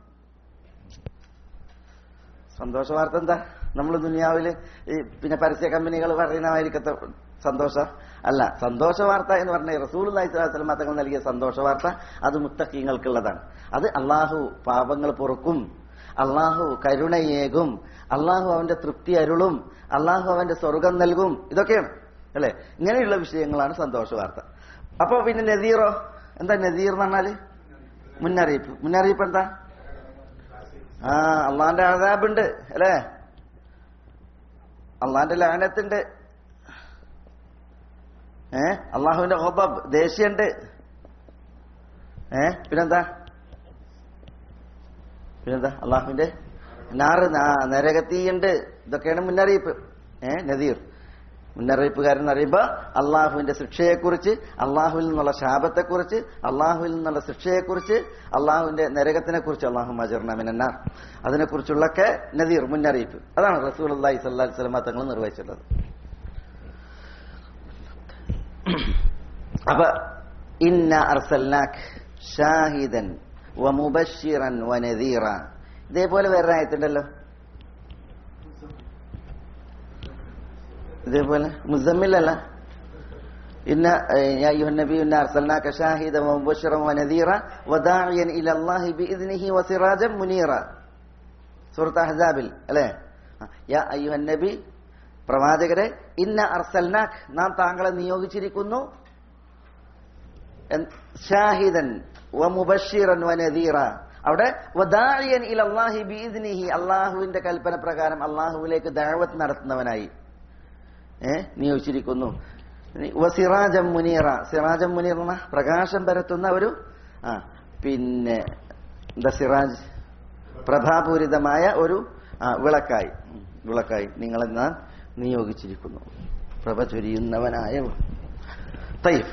സന്തോഷ വാർത്ത എന്താ നമ്മൾ ദുനിയാവില് ഈ പിന്നെ പരസ്യ കമ്പനികൾ പറയുന്നതായിരിക്കത്തെ സന്തോഷ അല്ല സന്തോഷ വാർത്ത എന്ന് പറഞ്ഞ റസൂൽ അലൈഹിസ്ലാം തങ്ങൾ നൽകിയ സന്തോഷ വാർത്ത അത് മുത്തക്കീങ്ങൾക്കുള്ളതാണ് അത് അള്ളാഹു പാപങ്ങൾ പൊറുക്കും അള്ളാഹു കരുണയേകും അള്ളാഹു അവന്റെ തൃപ്തി അരുളും അള്ളാഹു അവന്റെ സ്വർഗം നൽകും ഇതൊക്കെയാണ് അല്ലെ ഇങ്ങനെയുള്ള വിഷയങ്ങളാണ് സന്തോഷ വാർത്ത അപ്പൊ പിന്നെ നദീറോ എന്താ നദീർ എന്ന് പറഞ്ഞാല് മുന്നറിയിപ്പ് മുന്നറിയിപ്പ് എന്താ ആ അള്ളാന്റെ ആദാബുണ്ട് അല്ലേ അള്ളാന്റെ ലാനത്തുണ്ട് ഏ അള്ളാഹുവിന്റെ ഹൊബബ് ദേഷ്യണ്ട് ഏ പിന്നെന്താ പിന്നെന്താ അള്ളാഹുവിന്റെ നാറ് നാ- നരകത്തീയുണ്ട് ഇതൊക്കെയാണ് മുന്നറിയിപ്പ് ഏ നദീർ മുന്നറിയിപ്പുകാരൻ എന്ന് പറയുമ്പോ അള്ളാഹുവിന്റെ ശിക്ഷയെക്കുറിച്ച് അള്ളാഹുവിൽ നിന്നുള്ള ശാപത്തെക്കുറിച്ച് അള്ളാഹുവിൽ നിന്നുള്ള ശിക്ഷയെക്കുറിച്ച് അള്ളാഹുവിന്റെ നരകത്തിനെ കുറിച്ച് അള്ളാഹു മജർണമിനാർ അതിനെക്കുറിച്ചുള്ളൊക്കെ നദീർ മുന്നറിയിപ്പ് അതാണ് റസൂൽ അള്ളാഹി സ്വല്ലാ സ്വലമ തങ്ങൾ നിർവഹിച്ചിട്ടുള്ളത് അപ്പൊ ഇന്ന അർസൽനാഖ് ഷാഹിദൻ വമുബഷിറൻ വനദീറ ഇതേപോലെ വേറെ ആയത്തുണ്ടല്ലോ ഇതേപോലെ മുസമ്മിലല്ല ഇന്ന يا أيها النبي إنا أرسلناك شاهدا ومبشرا ونذيرا وداعيا إلى الله بإذنه وسراجا منيرا സൂറത്ത് അഹ്സാബിൽ അല്ലേ യാ അയ്യുഹൻ നബി പ്രവാചകരെ ഇന്ന അർസൽനാഖ് നാം താങ്കളെ നിയോഗിച്ചിരിക്കുന്നു എൻ- ഷാഹിദൻ വമുബഷിറൻ വനദീറ അവിടെ വദാഇയൻ ഇലല്ലാഹി ബിഇദ്നിഹി അള്ളാഹുവിന്റെ കൽപ്പന പ്രകാരം അള്ളാഹുവിലേക്ക് ദഅവത്ത് നടത്തുന്നവനായി ഏ നിയോഗിച്ചിരിക്കുന്നു ഇനി വസിറാജം മുനീറ സിറാജം മുനീർ എന്ന പ്രകാശം പരത്തുന്ന ഒരു ആ പിന്നെ എന്താ സിറാജ് പ്രഭാപൂരിതമായ ഒരു ആ, വിളക്കായി ഉം, വിളക്കായി നിങ്ങളെ നാം നിയോഗിച്ചിരിക്കുന്നു പ്രഭ ചൊരിയുന്നവനായ തയ്ഫ്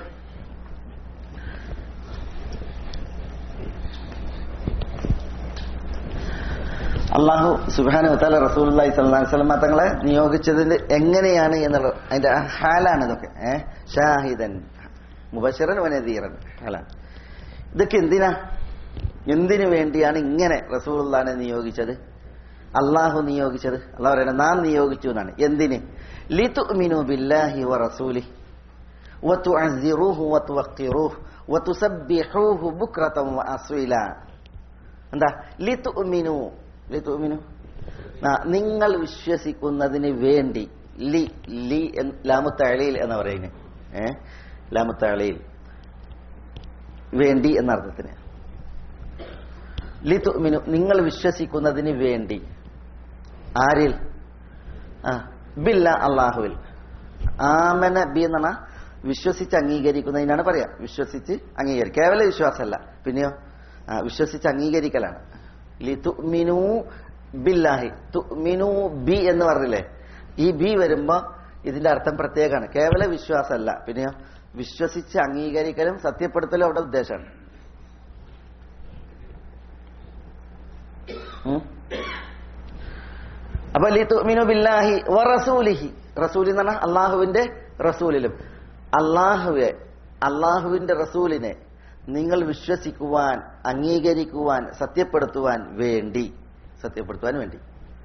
അള്ളാഹു സുബാന വത്താല റസൂൽ സ്വല്ലല്ലാഹി സ്വലമ തങ്ങളെ നിയോഗിച്ചതിന് എങ്ങനെയാണ് എന്നുള്ള അതിന്റെ ആ ഹാലാണ് ഇതൊക്കെ ഏഹ് ഷാഹിദൻ മുബശറൻ വനദീറൻ ഹാലാണ് ഇതൊക്കെ എന്തിനാ എന്തിനു വേണ്ടിയാണ് ഇങ്ങനെ റസൂലുള്ളാനെ നിയോഗിച്ചത് അള്ളാഹു നിയോഗിച്ചത് അള്ളാഹു പറയുന്നത് നാം നിയോഗിച്ചു എന്നാണ് എന്തിന് ലിതുഅ്മിനു ബില്ലാഹി വറസൂലിഹി وتعزروه وتوقروه وتسبحوه بكرة وأصيلا എന്താ ലിതുഅ്മിനു ലിതുഅ്മിനു ആ, നിങ്ങൾ വിശ്വസിക്കുന്നതിന് വേണ്ടി ലി ലി എന്ന് ലാമുത്തഴയിൽ എന്ന് പറയുന്നത് ഏ ലാമുത്തഴയിൽ വേണ്ടി എന്ന അർത്ഥത്തിന് ലിതുഅ്മിനു നിങ്ങൾ വിശ്വസിക്കുന്നതിന് വേണ്ടി ആരിൽ ആ ബില്ല അള്ളാഹുവിൽ ആമന ബി എന്ന് പറഞ്ഞാൽ വിശ്വസിച്ച് അംഗീകരിക്കുന്നതിനാണ് പറയാ വിശ്വസിച്ച് അംഗീകരിക്കുക കേവല വിശ്വാസമല്ല പിന്നെയോ ആ, വിശ്വസിച്ച് അംഗീകരിക്കലാണ് ലി തുമിനു ബില്ലാഹി തുമിനു ബി എന്ന് പറഞ്ഞില്ലേ ഈ ബി വരുമ്പോ ഇതിന്റെ അർത്ഥം പ്രത്യേകമാണ് കേവല വിശ്വാസമല്ല പിന്നെയോ വിശ്വസിച്ച് അംഗീകരിക്കലും സത്യപ്പെടുത്തലും അവിടെ ഉദ്ദേശമാണ് ഉം. അപ്പൊ ലി തുമിനു ബില്ലാഹി വ റസൂലിഹി റസൂലി എന്ന് പറഞ്ഞാൽ അള്ളാഹുവിന്റെ റസൂലിലും അള്ളാഹുവെ അള്ളാഹുവിന്റെ റസൂലിനെ നിങ്ങൾ വിശ്വസിക്കുവാൻ അംഗീകരിക്കുവാൻ സത്യപ്പെടുത്തുവാൻ വേണ്ടി സത്യപ്പെടുത്തുവാൻ വേണ്ടി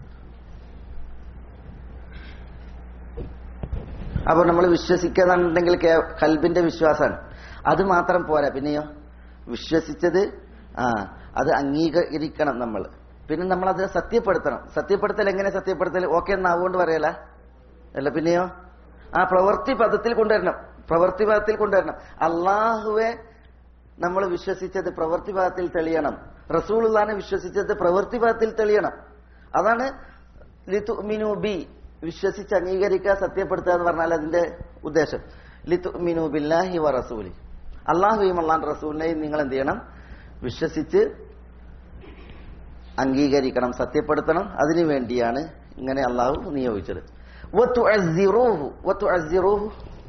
അപ്പൊ നമ്മൾ വിശ്വസിക്കുന്നുണ്ടെങ്കിൽ കേ- കൽബിന്റെ വിശ്വാസമാണ് അത് മാത്രം പോരാ പിന്നെയോ വിശ്വസിച്ചത് ആ അത് അംഗീകരിക്കണം നമ്മൾ പിന്നെ നമ്മൾ അത് സത്യപ്പെടുത്തണം സത്യപ്പെടുത്തൽ എങ്ങനെ സത്യപ്പെടുത്തൽ ഓക്കെ എന്നാവുകൊണ്ട് പറയല അല്ല പിന്നെയോ ആ പ്രവൃത്തി പദത്തിൽ കൊണ്ടുവരണം പ്രവൃത്തി പദത്തിൽ കൊണ്ടുവരണം അള്ളാഹുവെ നമ്മൾ വിശ്വസിച്ചത് പ്രവൃത്തി പദത്തിൽ തെളിയണം റസൂലുള്ളാനെ വിശ്വസിച്ചത് പ്രവൃത്തിപഥത്തിൽ തെളിയണം അതാണ് ലിതുമിനു ബി വിശ്വസിച്ച് അംഗീകരിക്കുക സത്യപ്പെടുത്തുക എന്ന് പറഞ്ഞാൽ അതിന്റെ ഉദ്ദേശം ലിതുമിനു ബില്ലാഹി വ റസൂലി അള്ളാഹുയും അള്ളാൻ റസൂലിനെയും നിങ്ങൾ എന്ത് ചെയ്യണം വിശ്വസിച്ച് അംഗീകരിക്കണം സത്യപ്പെടുത്തണം അതിനു വേണ്ടിയാണ് ഇങ്ങനെ അള്ളാഹു നിയോഗിച്ചത് വതുഅസ്സിറൂഹു വതുഅസ്സിറൂഹു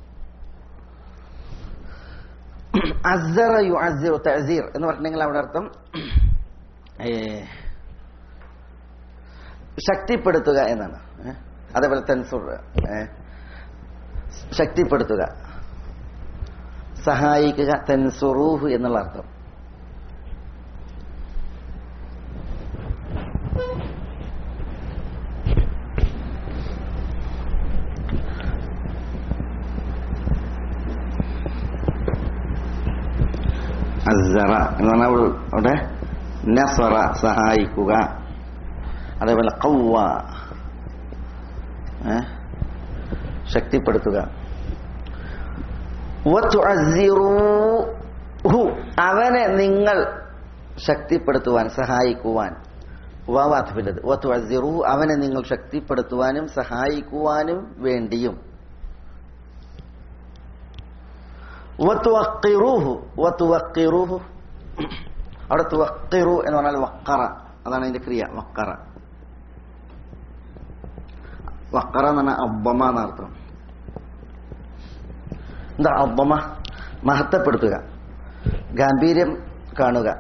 അസ്സറ യുഅസ്സിറു തഅസീർ എന്ന് പറഞ്ഞിട്ടുണ്ടെങ്കിൽ അവിടെ അർത്ഥം ഏ, ശക്തിപ്പെടുത്തുക എന്നാണ് ഏ? അതേപോലെ തൻസുർ ഏ? ശക്തിപ്പെടുത്തുക സഹായിക്കുക തൻസുറൂഹ് എന്നുള്ള അർത്ഥം അസ്സറ എന്ന് പറഞ്ഞാൽ അവിടെ നസറ സഹായിക്കുക അതേപോലെ കൗവ ഏ? ശക്തിപ്പെടുത്തുക വതുഅസ്സിറൂഹു. അവനെ നിങ്ങൾ ശക്തിപ്പെടുത്തുവാൻ സഹായിക്കുവാൻ വാവാത്തിൻ്റെത് വത്തുഅസ്സിറു അവനെ നിങ്ങൾ ശക്തിപ്പെടുത്തുവാനും സഹായിക്കുവാനും വേണ്ടിയും വത്തുവക്കിറൂഹു വത്തുവക്കിറൂഹു അവിടെ തുവക്കിറു എന്ന് പറഞ്ഞാൽ വക്കറ അതാണ് അതിന്റെ ക്രിയ വക്കറ വക്കറ എന്ന് പറഞ്ഞാൽ അബ്ബമ എന്നർത്ഥം എന്താ അബ്ബമ മഹത്വപ്പെടുത്തുക ഗാംഭീര്യം കാണുക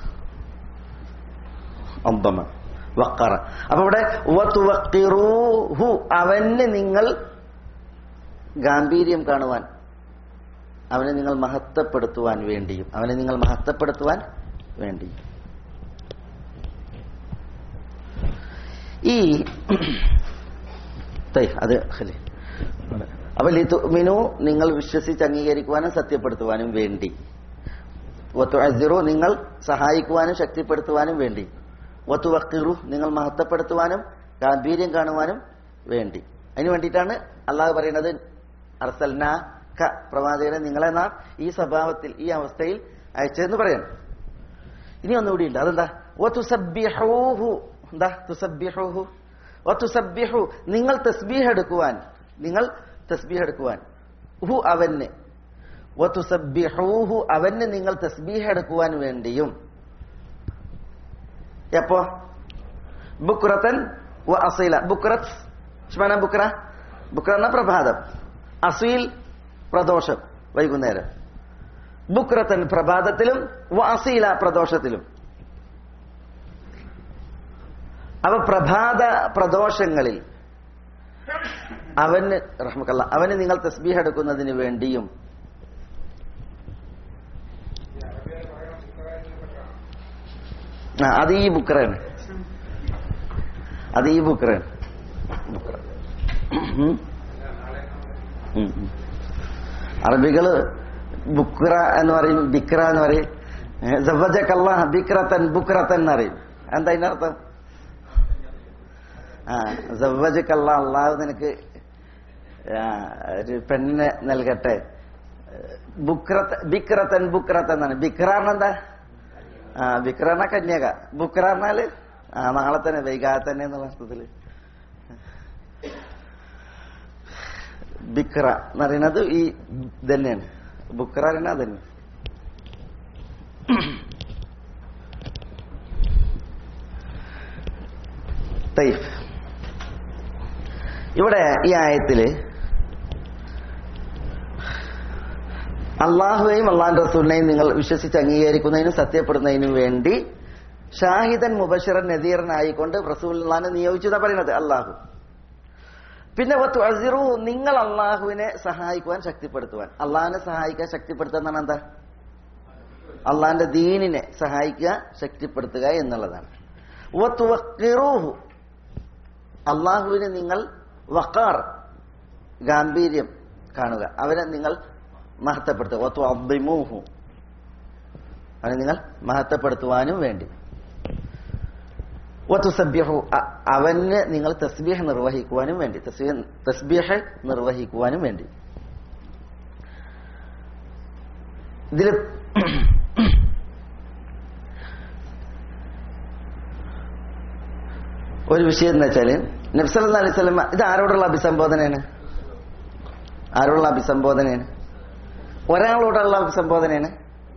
അബ്ബമ വക്കറ അപ്പൊ ഇവിടെ വത്തുവക്കിറൂഹു അവന് നിങ്ങൾ ഗാംഭീര്യം കാണുവാൻ അവനെ നിങ്ങൾ മഹത്വപ്പെടുത്തുവാൻ വേണ്ടിയും അവനെ നിങ്ങൾ മഹത്വപ്പെടുത്തുവാൻ വേണ്ടിയും ഈ തൈ, അത് ഖലി. അപ്പൊ ലിതുമിനു നിങ്ങൾ വിശ്വസിച്ച് അംഗീകരിക്കുവാനും സത്യപ്പെടുത്തുവാനും വേണ്ടി വത്തുഅസ്സിറു നിങ്ങൾ സഹായിക്കുവാനും ശക്തിപ്പെടുത്തുവാനും വേണ്ടി വത്തുവക്കിറു നിങ്ങൾ മഹത്വപ്പെടുത്തുവാനും ഗാംഭീര്യം കാണുവാനും വേണ്ടി അതിനു വേണ്ടിയിട്ടാണ് അള്ളാഹു പറയുന്നത് അർസൽന ക പ്രവാചകനെ നിങ്ങളെ നാം ഈ സ്വഭാവത്തിൽ ഈ അവസ്ഥയിൽ അയച്ചതെന്ന് പറയണം ഇനി ഒന്നുകൂടി ഉണ്ട് അതെന്താ വതുസബ്ബിഹൂഹു എന്താ തുസബ്ബിഹൂഹു വതുസബ്ബിഹു നിങ്ങൾ തസ്ബീഹ് എടുക്കുവാൻ നിങ്ങൾ തസ്ബീഹ് എടുക്കുവാൻ ഹു അവന് വതുസബ്ബിഹൂഹു അവന് നിങ്ങൾ തസ്ബീഹ് എടുക്കുവാൻ വേണ്ടിയും എപ്പോ ബുക്രത്തൻ വ അസീല ബുക്രത്ത് ശ്മന ബുക്ര ബുക്ര എന്ന പ്രഭാതം അസീൽ പ്രദോഷം വൈകുന്നേരം ബുക്രത്തൻ പ്രഭാതത്തിലും വ അസീല പ്രദോഷത്തിലും അവ പ്രഭാത പ്രദോഷങ്ങളിൽ അവന് റഹ്മക്കല്ല അവന് നിങ്ങൾ തസ്ബീഹ് എടുക്കുന്നതിന് വേണ്ടിയും ആ അത് ഈ ബുക്രയാണ് അത് ഈ ബുക്രയാണ് ബുക്ര ഉം. ഉം, ഉം. അറബികള് ബുക്ര എന്ന് പറയും ബിക്ര എന്ന് പറയും ജവജക്കല്ല ബിക്രത്തൻ ബുക്രത്തൻ എന്ന് പറയും എന്താ അതിനർത്ഥം ആ ജവജക്കല്ല അള്ളാഹു നിനക്ക് ആ, ഒരു പെണ്ണിനെ നൽകട്ടെ ബുക്രത്ത ബിക്രത്തൻ ബുക്രത്തൻ എന്നാണ് ബിക്ര എന്താ ആ ബിക്ര എന്ന കന്യക ബുക്ര എന്നാല് ആ നാളെ തന്നെ വൈകാതെ തന്നെ എന്നുള്ള അർത്ഥത്തില് ബിക്ര എന്ന് പറയുന്നത് ഈ തന്നെയാണ് ബുക്ര പറയുന്നത് അതന്നെ തൈഫ് ഇവിടെ ഈ ആയത്തില് അള്ളാഹുവെയും അള്ളാഹ് റസൂലിനെയും നിങ്ങൾ വിശ്വസിച്ച് അംഗീകരിക്കുന്നതിനും സത്യപ്പെടുന്നതിനും വേണ്ടി ഷാഹിദൻ മുബഷിറൻ നദീറനായിക്കൊണ്ട് റസൂലിനെ നിയോഗിച്ചു എന്നാ പറയുന്നത് അള്ളാഹു പിന്നെ വത്തു അസിറു നിങ്ങൾ അള്ളാഹുവിനെ സഹായിക്കുവാൻ ശക്തിപ്പെടുത്തുവാൻ അള്ളാഹിനെ സഹായിക്കാൻ ശക്തിപ്പെടുത്തുക എന്നാണ് എന്താ അള്ളാഹിന്റെ ദീനിനെ സഹായിക്കുക ശക്തിപ്പെടുത്തുക എന്നുള്ളതാണ് വത്തുവക്കിറൂഹു അള്ളാഹുവിനെ നിങ്ങൾ വക്കാർ ഗാംഭീര്യം കാണുക അവരെ നിങ്ങൾ മഹത്വപ്പെടുത്തുക വത്തു അബ്ദിമൂഹു അവനെ നിങ്ങൾ മഹത്വപ്പെടുത്തുവാനും വേണ്ടി വത്തുസബ്യഹു അ- അവന് നിങ്ങൾ തസ്ബീഹ് നിർവഹിക്കുവാനും വേണ്ടി തസ്ബീഹ് തസ്ബീഹ് നിർവഹിക്കുവാനും വേണ്ടി ഇതിൽ ഒരു വിഷയം എന്ന് വെച്ചാല് നബ്സല്ലാ അലൈഹി സ്വലം ഇത് ആരോടുള്ള അഭിസംബോധനയാണ് ആരോടുള്ള അഭിസംബോധനയാണ് ഒരാളോടുള്ള അഭിസംബോധനയാണ്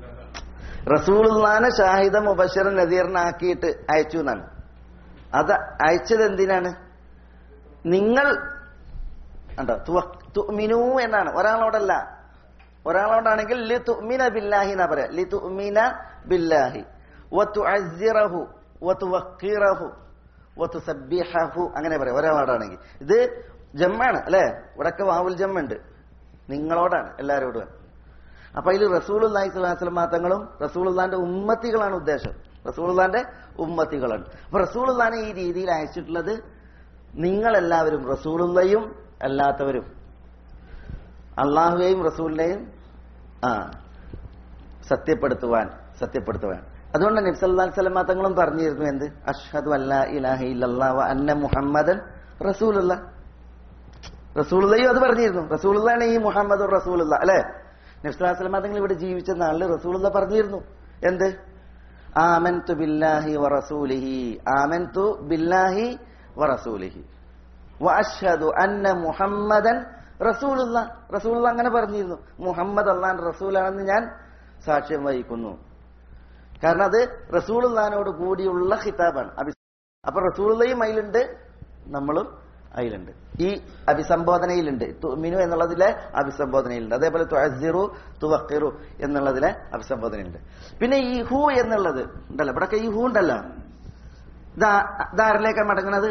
റസൂലുള്ളാനെ ഷാഹിദ മുബഷറൻ നദീറിനാക്കിയിട്ട് അയച്ചു എന്നാണ് അത് അയച്ചത് എന്തിനാണ് നിങ്ങൾ ഉണ്ടോ തുമിനു എന്നാണ് ഒരാളോടല്ല ഒരാളോടാണെങ്കിൽ ലി തുമിന ബില്ലാഹി എന്നാ പറയാ ലി തുമിന ബില്ലാഹി വതുഅസ്സിറഹു വതുവഖിറഹു വതുസബ്ബിഹഹു അങ്ങനെ പറയാം ഒരാളോടാണെങ്കിൽ ഇത് ജമ്മാണ് അല്ലേ ഇവിടൊക്കെ വാവുൽ ജമ്മുണ്ട് നിങ്ങളോടാണ് എല്ലാവരോടും അപ്പൊ അതിൽ റസൂലുല്ലാഹി സ്വലാസ്ലം തങ്ങളും റസൂലുല്ലാന്റെ ഉമ്മത്തികളാണ് ഉദ്ദേശം റസൂലുല്ലാന്റെ ഉമ്മത്തികളാണ് അപ്പൊ റസൂലുല്ലാനെ ഈ രീതിയിൽ അയച്ചിട്ടുള്ളത് നിങ്ങളെല്ലാവരും റസൂലുള്ളയും അല്ലാത്തവരും അള്ളാഹുവേയും റസൂലിനെയും ആ സത്യപ്പെടുത്തുവാൻ സത്യപ്പെടുത്തുവാൻ അതുകൊണ്ട് നബ്സല്ലാ സ്വലമ തങ്ങളും പറഞ്ഞിരുന്നു എന്ത് അഷ്ഹദു അല്ലാ ഇലാഹ ഇല്ലല്ലാ വ അന്ന മുഹമ്മദൻ റസൂലുള്ള റസൂലുള്ളയും അത് പറഞ്ഞിരുന്നു റസൂലുള്ളാണ് ഈ മുഹമ്മദ് റസൂലുള്ള അല്ലെ നബ്സല്ലാ സ്വലമ തങ്ങൾ ഇവിടെ ജീവിച്ച നാളിൽ റസൂലുള്ള പറഞ്ഞിരുന്നു എന്ത് ആമൻതു ബില്ലാഹി വ റസൂലിഹി ആമൻതു ബില്ലാഹി വ റസൂലിഹി വ അഷ്ഹദു അന്ന മുഹമ്മദൻ റസൂലുള്ള റസൂലുള്ള അങ്ങനെ പറഞ്ഞിരുന്നു മുഹമ്മദ് അള്ളാൻ റസൂലാണെന്ന് ഞാൻ സാക്ഷ്യം വഹിക്കുന്നു കാരണം അത് റസൂലുള്ളാനോട് കൂടിയുള്ള ഖിതാബാണ് അഭി അപ്പൊ റസൂലുള്ളയും അതിലുണ്ട് നമ്മളും അതിലുണ്ട് ഈ അഭിസംബോധനയിലുണ്ട് തുമിനു എന്നുള്ളതിലെ അഭിസംബോധനയിലുണ്ട് അതേപോലെ തുഅസ്സിറു തുവഖിറു എന്നുള്ളതിലെ അഭിസംബോധനയുണ്ട് പിന്നെ ഈ ഹു എന്നുള്ളത് ഉണ്ടല്ലോ ഇവിടൊക്കെ ഈ ഹു ഉണ്ടല്ലോ ഇതാ ഇതാരിലേക്കാണ് മടങ്ങണത്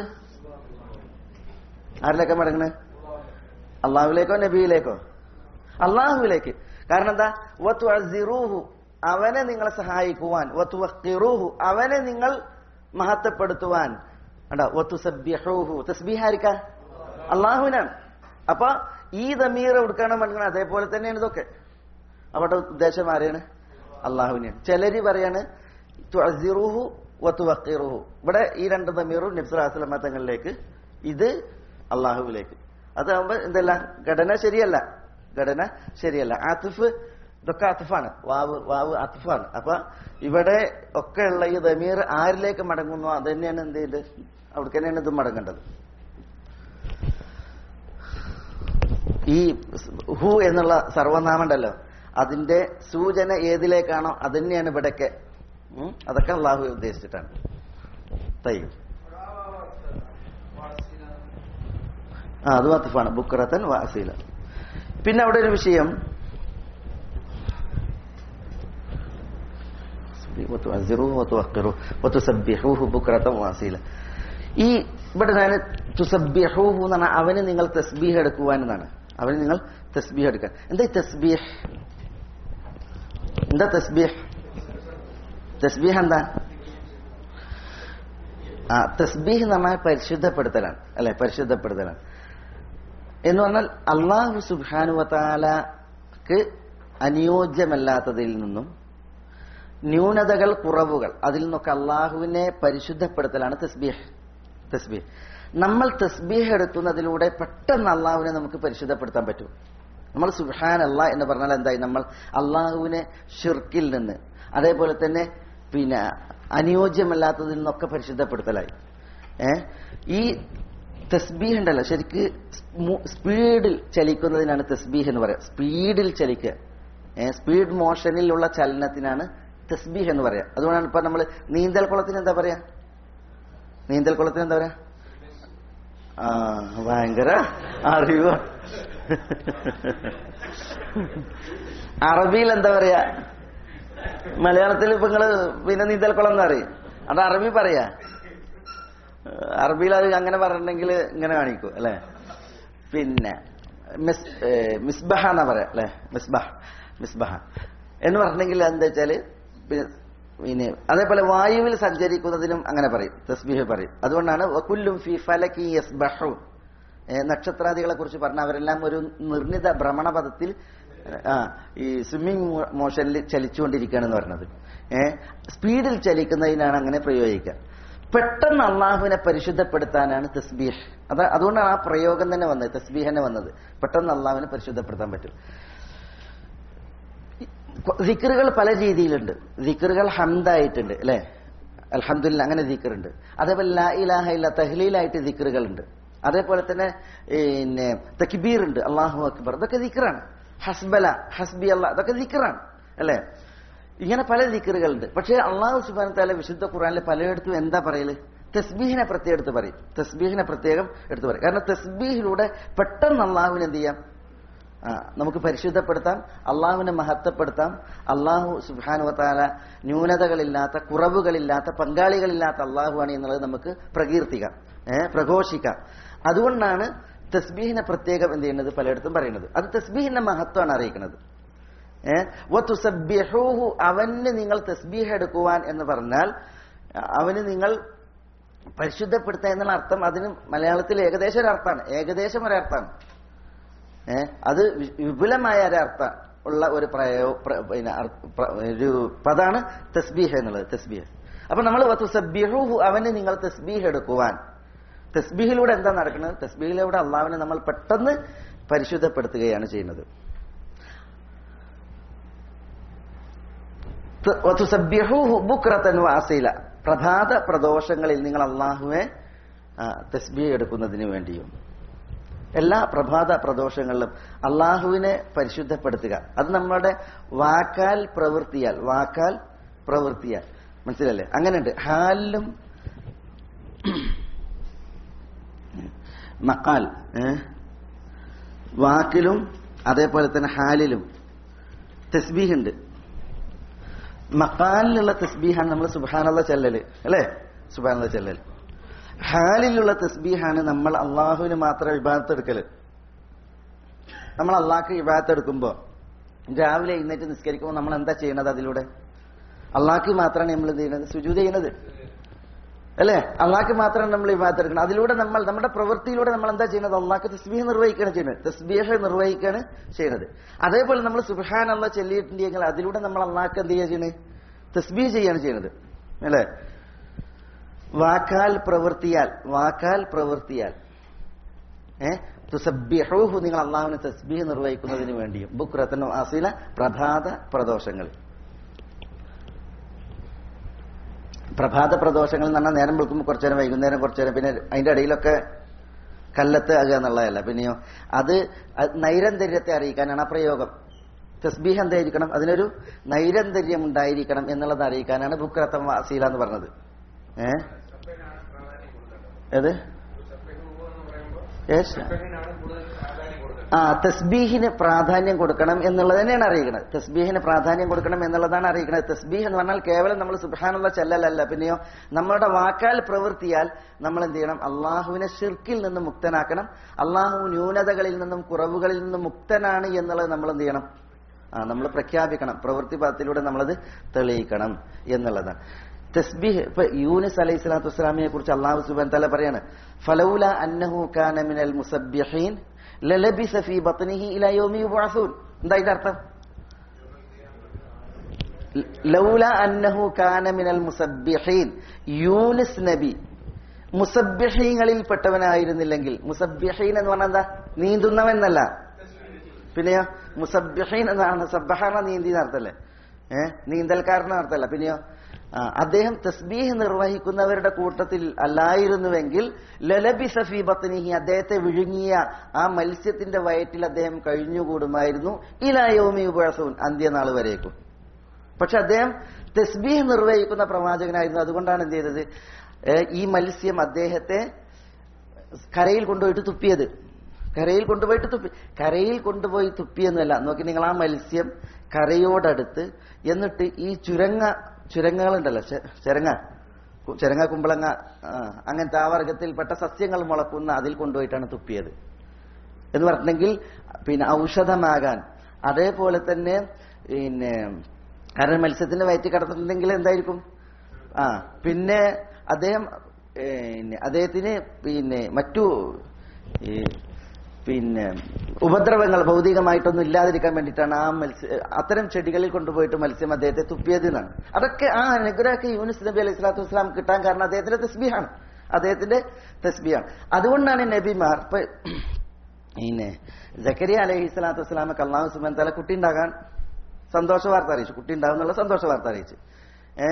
ആരിലേക്കാണ് മടങ്ങണത് അള്ളാഹുവിലേക്കോ നബിയിലേക്കോ അള്ളാഹുവിലേക്ക് കാരണം എന്താ വത്തുഅസ്സിറൂഹു അവനെ നിങ്ങളെ സഹായിക്കുവാൻ വത്തുവഖിറൂഹു അവനെ നിങ്ങൾ മഹത്വപ്പെടുത്തുവാൻ കണ്ടോ വത്തുസബ്ബിഹൂഹു തസ്ബീഹാരിക്ക അള്ളാഹുവിനാണ് അപ്പൊ ഈ ദമീർ എടുക്കണം മടങ്ങണം അതേപോലെ തന്നെയാണ് ഇതൊക്കെ അവിടെ ഉദ്ദേശം ആരെയാണ് അള്ളാഹുവിനെയാണ് ചിലര് പറയാണ് തുഅസ്സിറൂഹു വത്തുവഖിറൂഹു ഇവിടെ ഈ രണ്ട് ദമീറും നബ്സുലാസ്ലമ തങ്ങളിലേക്ക് ഇത് അള്ളാഹുവിലേക്ക് അതാകുമ്പോ എന്തല്ല ഘടന ശരിയല്ല ഘടന ശരിയല്ല ആത്തിഫ് ഇതൊക്കെ ആത്തിഫാണ് വാവ് വാവ് ആത്തിഫാണ് അപ്പൊ ഇവിടെ ഒക്കെ ഉള്ള ഈ ദമീർ ആരിലേക്ക് മടങ്ങുന്നു അത് തന്നെയാണ് എന്ത് ചെയ്ത് അവിടെ തന്നെയാണ് ഇത് മടങ്ങേണ്ടത് ഈ ഹു എന്നുള്ള സർവനാമം ഉണ്ടല്ലോ അതിന്റെ സൂചന ഏതിലേക്കാണോ അത് തന്നെയാണ് ഇവിടെയൊക്കെ ഉം? അതൊക്കെ അള്ളാഹു ഉദ്ദേശിച്ചിട്ടാണ് തയ്യും ആ അത് വാത്തിഫാണ് ബുക്കറത്തൻ വാസീല പിന്നെ അവിടെ ഒരു വിഷയം വാസീല ഈ ഇവിടെ ഞാൻ തുസബ്ബിഹൂഹു എന്ന് പറഞ്ഞാൽ അവന് നിങ്ങൾ തസ്ബീഹ് എടുക്കുവാൻ എന്നാണ് അവന് നിങ്ങൾ തസ്ബീഹ് എടുക്കാൻ എന്താ ഈ തസ്ബീഹ് എന്താ തസ്ബീഹ് തസ്ബീഹ് എന്താ ആ തസ്ബീഹ് എന്ന് പറഞ്ഞാൽ പരിശുദ്ധപ്പെടുത്തലാണ് അല്ലെ പരിശുദ്ധപ്പെടുത്തലാണ് എന്ന് പറഞ്ഞാൽ അള്ളാഹു സുബാനുവത്താലക്ക് അനുയോജ്യമല്ലാത്തതിൽ നിന്നും ന്യൂനതകൾ കുറവുകൾ അതിൽ നിന്നൊക്കെ അള്ളാഹുവിനെ പരിശുദ്ധപ്പെടുത്തലാണ് തസ്ബീഹ് തസ്ബീഹ് നമ്മൾ തസ്ബീഹ് എടുക്കുന്നതിലൂടെ പെട്ടെന്ന് അള്ളാഹുവിനെ നമുക്ക് പരിശുദ്ധപ്പെടുത്താൻ പറ്റും നമ്മൾ സുഹാൻ അല്ല എന്ന് പറഞ്ഞാൽ എന്തായി നമ്മൾ അള്ളാഹുവിനെ ഷിർക്കിൽ നിന്ന് അതേപോലെ തന്നെ പിന്നെ അനുയോജ്യമല്ലാത്തതിൽ നിന്നൊക്കെ പരിശുദ്ധപ്പെടുത്തലായി ഏ ഈ തസ്ബീഹ് ഉണ്ടല്ലോ ശരിക്ക് സ്മൂ- സ്പീഡിൽ ചലിക്കുന്നതിനാണ് തസ്ബീഹ് എന്ന് പറയാം സ്പീഡിൽ ചലിക്കുക ഏ, സ്പീഡ് മോഷനിലുള്ള ചലനത്തിനാണ് തസ്ബീഹ് എന്ന് പറയാം അതുകൊണ്ടാണ് ഇപ്പൊ നമ്മൾ നീന്തൽ കുളത്തിന് എന്താ പറയാ നീന്തൽ കുളത്തിന് എന്താ പറയാ ആ ഭയങ്കര അറിവ് അറബിയിൽ എന്താ പറയാ മലയാളത്തിൽ ഇപ്പൊ നിങ്ങള് പിന്നെ നീന്തൽ കുളം എന്ന് പറയും അത് അറബി പറയാ അറബിയിൽ അത് അങ്ങനെ പറഞ്ഞിട്ടുണ്ടെങ്കിൽ ഇങ്ങനെ കാണിക്കും അല്ലെ പിന്നെ മിസ് ഏ, മിസ്ബഹ എന്നാ പറയാ അല്ലെ മിസ്ബഹ മിസ്ബഹ എന്ന് പറഞ്ഞിട്ടുണ്ടെങ്കിൽ എന്താ വെച്ചാല് പിന്നെ- പിന്നെ അതേപോലെ വായുവിൽ സഞ്ചരിക്കുന്നതിനും അങ്ങനെ പറയും തസ്ബീഹ് പറയും അതുകൊണ്ടാണ് വകുല്ലും ഫി ഫലക്കി യസ്ബഹു ഏ, നക്ഷത്രാദികളെ കുറിച്ച് പറഞ്ഞ അവരെല്ലാം ഒരു നിർണിത ഭ്രമണപഥത്തിൽ ആ ഈ സ്വിമ്മിംഗ് മോഷനിൽ ചലിച്ചുകൊണ്ടിരിക്കുകയാണെന്ന് പറഞ്ഞത് ഏഹ് സ്പീഡിൽ ചലിക്കുന്നതിനാണ് അങ്ങനെ പ്രയോഗിക്കുക പെട്ടെന്ന് അള്ളാഹുവിനെ പരിശുദ്ധപ്പെടുത്താനാണ് തസ്ബീഹ് അത് അതുകൊണ്ടാണ് ആ പ്രയോഗം തന്നെ വന്നത് തസ്ബീഹ് തന്നെ വന്നത് പെട്ടെന്ന് അള്ളാഹുവിനെ പരിശുദ്ധപ്പെടുത്താൻ പറ്റും ദിക്കറുകൾ പല രീതിയിലുണ്ട് ദിക്കറുകൾ ഹംദായിട്ടുണ്ട് അല്ലെ അൽഹംദുലില്ല അങ്ങനെ ദിക്കറുണ്ട് അതേപോലെ ലാ ഇലാഹ ഇല്ല തഹ്ലീലായിട്ട് ദിക്കറുകളുണ്ട് അതേപോലെ തന്നെ പിന്നെ തക്ബീർ ഉണ്ട് അള്ളാഹു അക്ബർ ഇതൊക്കെ ദിക്കറാണ് ഹസ്ബല ഹസ്ബി അല്ല ഇതൊക്കെ ദിക്കറാണ് അല്ലേ ഇങ്ങനെ പല ദിക്കറുകളുണ്ട് പക്ഷേ അള്ളാഹു സുബാൻ താല വിശുദ്ധ ഖുറാനിലെ പലയിടത്തും എന്താ പറയല് തസ്ബീഹിനെ പ്രത്യേകം എടുത്ത് പറയും തസ്ബീഹിനെ പ്രത്യേകം എടുത്ത് പറയും കാരണം തസ്ബീഹിലൂടെ പെട്ടെന്ന് അള്ളാഹുവിന് എന്ത് ചെയ്യാം ആ, നമുക്ക് പരിശുദ്ധപ്പെടുത്താം അള്ളാഹുവിനെ മഹത്വപ്പെടുത്താം അള്ളാഹു സുബാനുവത്താല ന്യൂനതകളില്ലാത്ത കുറവുകളില്ലാത്ത പങ്കാളികളില്ലാത്ത അള്ളാഹുവാണ് എന്നുള്ളത് നമുക്ക് പ്രകീർത്തിക്കാം ഏഹ് പ്രഘോഷിക്കാം അതുകൊണ്ടാണ് തസ്ബീഹിനെ പ്രത്യേകം എന്ത് ചെയ്യുന്നത് പലയിടത്തും പറയുന്നത് അത് തസ്ബീഹിന്റെ മഹത്വമാണ് അറിയിക്കുന്നത് ഏഹ് വതുസബ്ബിഹൂഹു അവന് നിങ്ങൾ തസ്ബീഹ് എടുക്കുവാൻ എന്ന് പറഞ്ഞാൽ അവന് നിങ്ങൾ പരിശുദ്ധപ്പെടുത്തുക എന്നുള്ള അർത്ഥം അതിന് മലയാളത്തിൽ ഏകദേശം ഒരു അർത്ഥമാണ് ഏകദേശം ഒരു അർത്ഥമാണ് ഏ അത് വി- വിപുലമായ ഒരു അർത്ഥം ഉള്ള ഒരു പ്രയോ പ്ര- പിന്നെ അർ- പ്ര- ഒരു പദാണ് തസ്ബീഹ് എന്നുള്ളത് തസ്ബീഹ് അപ്പൊ നമ്മൾ വത്തുസബ്ബിഹൂഹു അവന് നിങ്ങൾ തസ്ബീഹ് എടുക്കുവാൻ തസ്ബീഹിലൂടെ എന്താ നടക്കുന്നത് തസ്ബീഹിലൂടെ അള്ളാവിനെ നമ്മൾ പെട്ടെന്ന് പരിശുദ്ധപ്പെടുത്തുകയാണ് ചെയ്യുന്നത് ത- വതുസബ്ബിഹൂഹു ബുക്രത്തൻ വാസീല പ്രഭാത പ്രദോഷങ്ങളിൽ നിങ്ങൾ അള്ളാഹുവെ ആ, തസ്ബീഹ് എടുക്കുന്നതിന് വേണ്ടിയും എല്ലാ പ്രഭാത പ്രദോഷങ്ങളിലും അള്ളാഹുവിനെ പരിശുദ്ധപ്പെടുത്തുക അത് നമ്മുടെ വാക്കാൽ പ്രവൃത്തിയാൽ വാക്കാൽ പ്രവൃത്തിയാൽ മനസ്സിലല്ലേ അങ്ങനെയുണ്ട് ഹാലിലും മക്കാൽ ഏ? വാക്കിലും അതേപോലെ തന്നെ ഹാലിലും തസ്ബീഹ് ഉണ്ട് മക്കാലിലുള്ള തസ്ബീഹാണ് നമ്മൾ സുബാനുള്ള ചെല്ലല് അല്ലേ സുബാനുള്ള ചെല്ലൽ ഹാലിലുള്ള തസ്ബീഹാണ് നമ്മൾ അള്ളാഹുവിന് മാത്രം ഇബാദത്ത് എടുക്കല് നമ്മൾ അള്ളാഹ്ക്ക് ഇബാദത്ത് എടുക്കുമ്പോൾ രാവിലെ എഴുന്നേറ്റ് നിസ്കരിക്കുമ്പോൾ നമ്മൾ എന്താ ചെയ്യണത് അതിലൂടെ അള്ളാഹ്ക്ക് മാത്രമാണ് നമ്മൾ എന്ത് ചെയ്യുന്നത് സുജൂത് ചെയ്യുന്നത് അല്ലേ അള്ളാഹ്ക്ക് മാത്രമാണ് നമ്മൾ ഇബാദത്ത് എടുക്കുന്നത് അതിലൂടെ നമ്മൾ നമ്മുടെ പ്രവൃത്തിയിലൂടെ നമ്മൾ എന്താ ചെയ്യുന്നത് അള്ളാഹ്ക്ക് തസ്ബീഹ് നിർവഹിക്കുകയാണ് ചെയ്യുന്നത് തസ്ബീഹ് നിർവഹിക്കുകയാണ് ചെയ്യുന്നത് അതേപോലെ നമ്മൾ സുബാൻ അള്ള ചെല്ലിയിട്ടുണ്ടെങ്കിൽ അതിലൂടെ നമ്മൾ അള്ളാഹ്ക്ക് എന്ത് ചെയ്യുക ചെയ്യുന്നത് തസ്ബീഹ് ചെയ്യാണ് ചെയ്യുന്നത് അല്ലേ വാക്കാൽ പ്രവൃത്തിയാൽ വാക്കാൽ പ്രവൃത്തിയാൽ ഏ തുസബ്ബിഹൂഹു നിങ്ങൾ അള്ളാഹുവിനെ തസ്ബീഹ് നിർവഹിക്കുന്നതിന് വേണ്ടിയും ബുക്രത്തനും അസീല പ്രഭാത പ്രദോഷങ്ങൾ പ്രഭാത പ്രദോഷങ്ങൾ എന്ന് പറഞ്ഞാൽ നേരം വിളിക്കുമ്പോൾ കുറച്ചു നേരം വൈകുന്നേരം കുറച്ചു നേരം പിന്നെ അതിന്റെ ഇടയിലൊക്കെ കല്ലത്ത് ആകുക എന്നുള്ളതല്ല പിന്നെയോ അത് അത് നൈരന്തര്യത്തെ അറിയിക്കാനാണ് ആ പ്രയോഗം തസ്ബീഹ് എന്തായിരിക്കണം അതിനൊരു നൈരന്തര്യം ഉണ്ടായിരിക്കണം എന്നുള്ളത് അറിയിക്കാനാണ് ബുക്രത്തം അസീല എന്ന് പറഞ്ഞത് ഏ ഏത് Yes. ആ തസ്ബീഹിന് പ്രാധാന്യം കൊടുക്കണം എന്നുള്ളത് തന്നെയാണ് അറിയിക്കുന്നത് തസ്ബീഹിന് പ്രാധാന്യം കൊടുക്കണം എന്നുള്ളതാണ് അറിയിക്കുന്നത് തസ്ബീഹ് എന്ന് പറഞ്ഞാൽ കേവലം നമ്മൾ സുബാനുള്ള ചെല്ലലല്ല പിന്നെയോ നമ്മളുടെ വാക്കാൽ പ്രവൃത്തിയാൽ നമ്മൾ എന്ത് ചെയ്യണം അള്ളാഹുവിനെ ഷിർക്കിൽ നിന്ന് മുക്തനാക്കണം അള്ളാഹു ന്യൂനതകളിൽ നിന്നും കുറവുകളിൽ നിന്നും മുക്തനാണ് എന്നുള്ളത് നമ്മൾ എന്ത് ചെയ്യണം ആ നമ്മൾ പ്രഖ്യാപിക്കണം പ്രവൃത്തി പദത്തിലൂടെ നമ്മളത് തെളിയിക്കണം എന്നുള്ളതാണ് തസ്ബീഹ് ഇപ്പൊ യൂനിസ് അലൈഹി സ്വലാത്തു വസ്സലാമിനെ കുറിച്ച് അള്ളാഹു സുബാൻ തല പറയാണ് ഫലൗല അന്നഹു കാന മിനൽ മുസബ്ബിഹീൻ ലലബിസ ഫീ ബത്നിഹി ഇലാ യൗമി യുബ്അസൂൻ എന്താ ഇതിന്റെ അർത്ഥം ലൗല അന്നഹു കാന മിനൽ മുസബ്ബിഹീൻ യൂനിസ് നബി മുസബ്ബിഹീങ്ങളിൽ പെട്ടവനായിരുന്നില്ലെങ്കിൽ മുസബ്ബിഹീൻ എന്ന് പറഞ്ഞാൽ എന്താ നീന്തുന്നവെന്നല്ല പിന്നെയോ മുസബ്ബിഹീൻ എന്നാണ് സബ്ബഹാന നീന്തി നടത്തല്ലേ ഏഹ് നീന്തൽക്കാരനെ നടത്തല്ല പിന്നെയോ ആ, അദ്ദേഹം തസ്ബീഹ് നിർവഹിക്കുന്നവരുടെ കൂട്ടത്തിൽ അല്ലായിരുന്നുവെങ്കിൽ ലലബി സഫി ബത്നിഹി അദ്ദേഹത്തെ വിഴുങ്ങിയ ആ മത്സ്യത്തിന്റെ വയറ്റിൽ അദ്ദേഹം കഴിഞ്ഞുകൂടുമായിരുന്നു ഇലായോമി ഉപഴസൂൻ അന്ത്യനാൾ വരേക്കും പക്ഷെ അദ്ദേഹം തസ്ബീഹ് നിർവഹിക്കുന്ന പ്രവാചകനായിരുന്നു അതുകൊണ്ടാണ് എന്ത് ചെയ്തത് ഏ, ഈ മത്സ്യം അദ്ദേഹത്തെ കരയിൽ കൊണ്ടുപോയിട്ട് തുപ്പിയത് കരയിൽ കൊണ്ടുപോയിട്ട് തുപ്പി കരയിൽ കൊണ്ടുപോയി തുപ്പിയെന്നല്ല നോക്കി നിങ്ങൾ ആ മത്സ്യം കരയോടടുത്ത് എന്നിട്ട് ഈ ചുരങ്ങ ചുരങ്ങകളുണ്ടല്ലോ ചെ- ചെരങ്ങ കു- ചെരങ്ങ കുമ്പളങ്ങ ആ, അങ്ങനത്തെ ആ വർഗത്തിൽപ്പെട്ട സസ്യങ്ങൾ മുളക്കുന്ന അതിൽ കൊണ്ടുപോയിട്ടാണ് തുപ്പിയത് എന്ന് പറഞ്ഞിട്ടുണ്ടെങ്കിൽ പിന്നെ ഔഷധമാകാൻ അതേപോലെ തന്നെ പിന്നെ കാരണം മത്സ്യത്തിന്റെ വയറ്റിൽ കടന്നിട്ടുണ്ടെങ്കിൽ എന്തായിരിക്കും ആ പിന്നെ അദ്ദേഹം പിന്നെ അദ്ദേഹത്തിന് പിന്നെ മറ്റു ഈ പിന്നെ ഉപദ്രവങ്ങൾ ഭൗതികമായിട്ടൊന്നും ഇല്ലാതിരിക്കാൻ വേണ്ടിയിട്ടാണ് ആ മത്സ്യ അത്തരം ചെടികളിൽ കൊണ്ടുപോയിട്ട് മത്സ്യം അദ്ദേഹത്തെ തുപ്പിയത് എന്നാണ് അതൊക്കെ ആ അനുഗ്രഹമൊക്കെ യൂനിസ് നബി അലൈഹി സ്വലാത്തു വസ്സലാം കിട്ടാൻ കാരണം അദ്ദേഹത്തിന്റെ തസ്ബിഹാണ് അദ്ദേഹത്തിന്റെ തസ്ബിഹാണ് അതുകൊണ്ടാണ് നബിമാർ ഇപ്പൊ പിന്നെ ജക്കരിയ അലൈഹി സ്വലാത്തു വസ്സലാമക്ക് അള്ളാഹു സുബാൻ തല കുട്ടി ഉണ്ടാകാൻ സന്തോഷ വാർത്ത അറിയിച്ചു കുട്ടി ഉണ്ടാകും എന്നുള്ള സന്തോഷ വാർത്ത അറിയിച്ചു ഏഹ്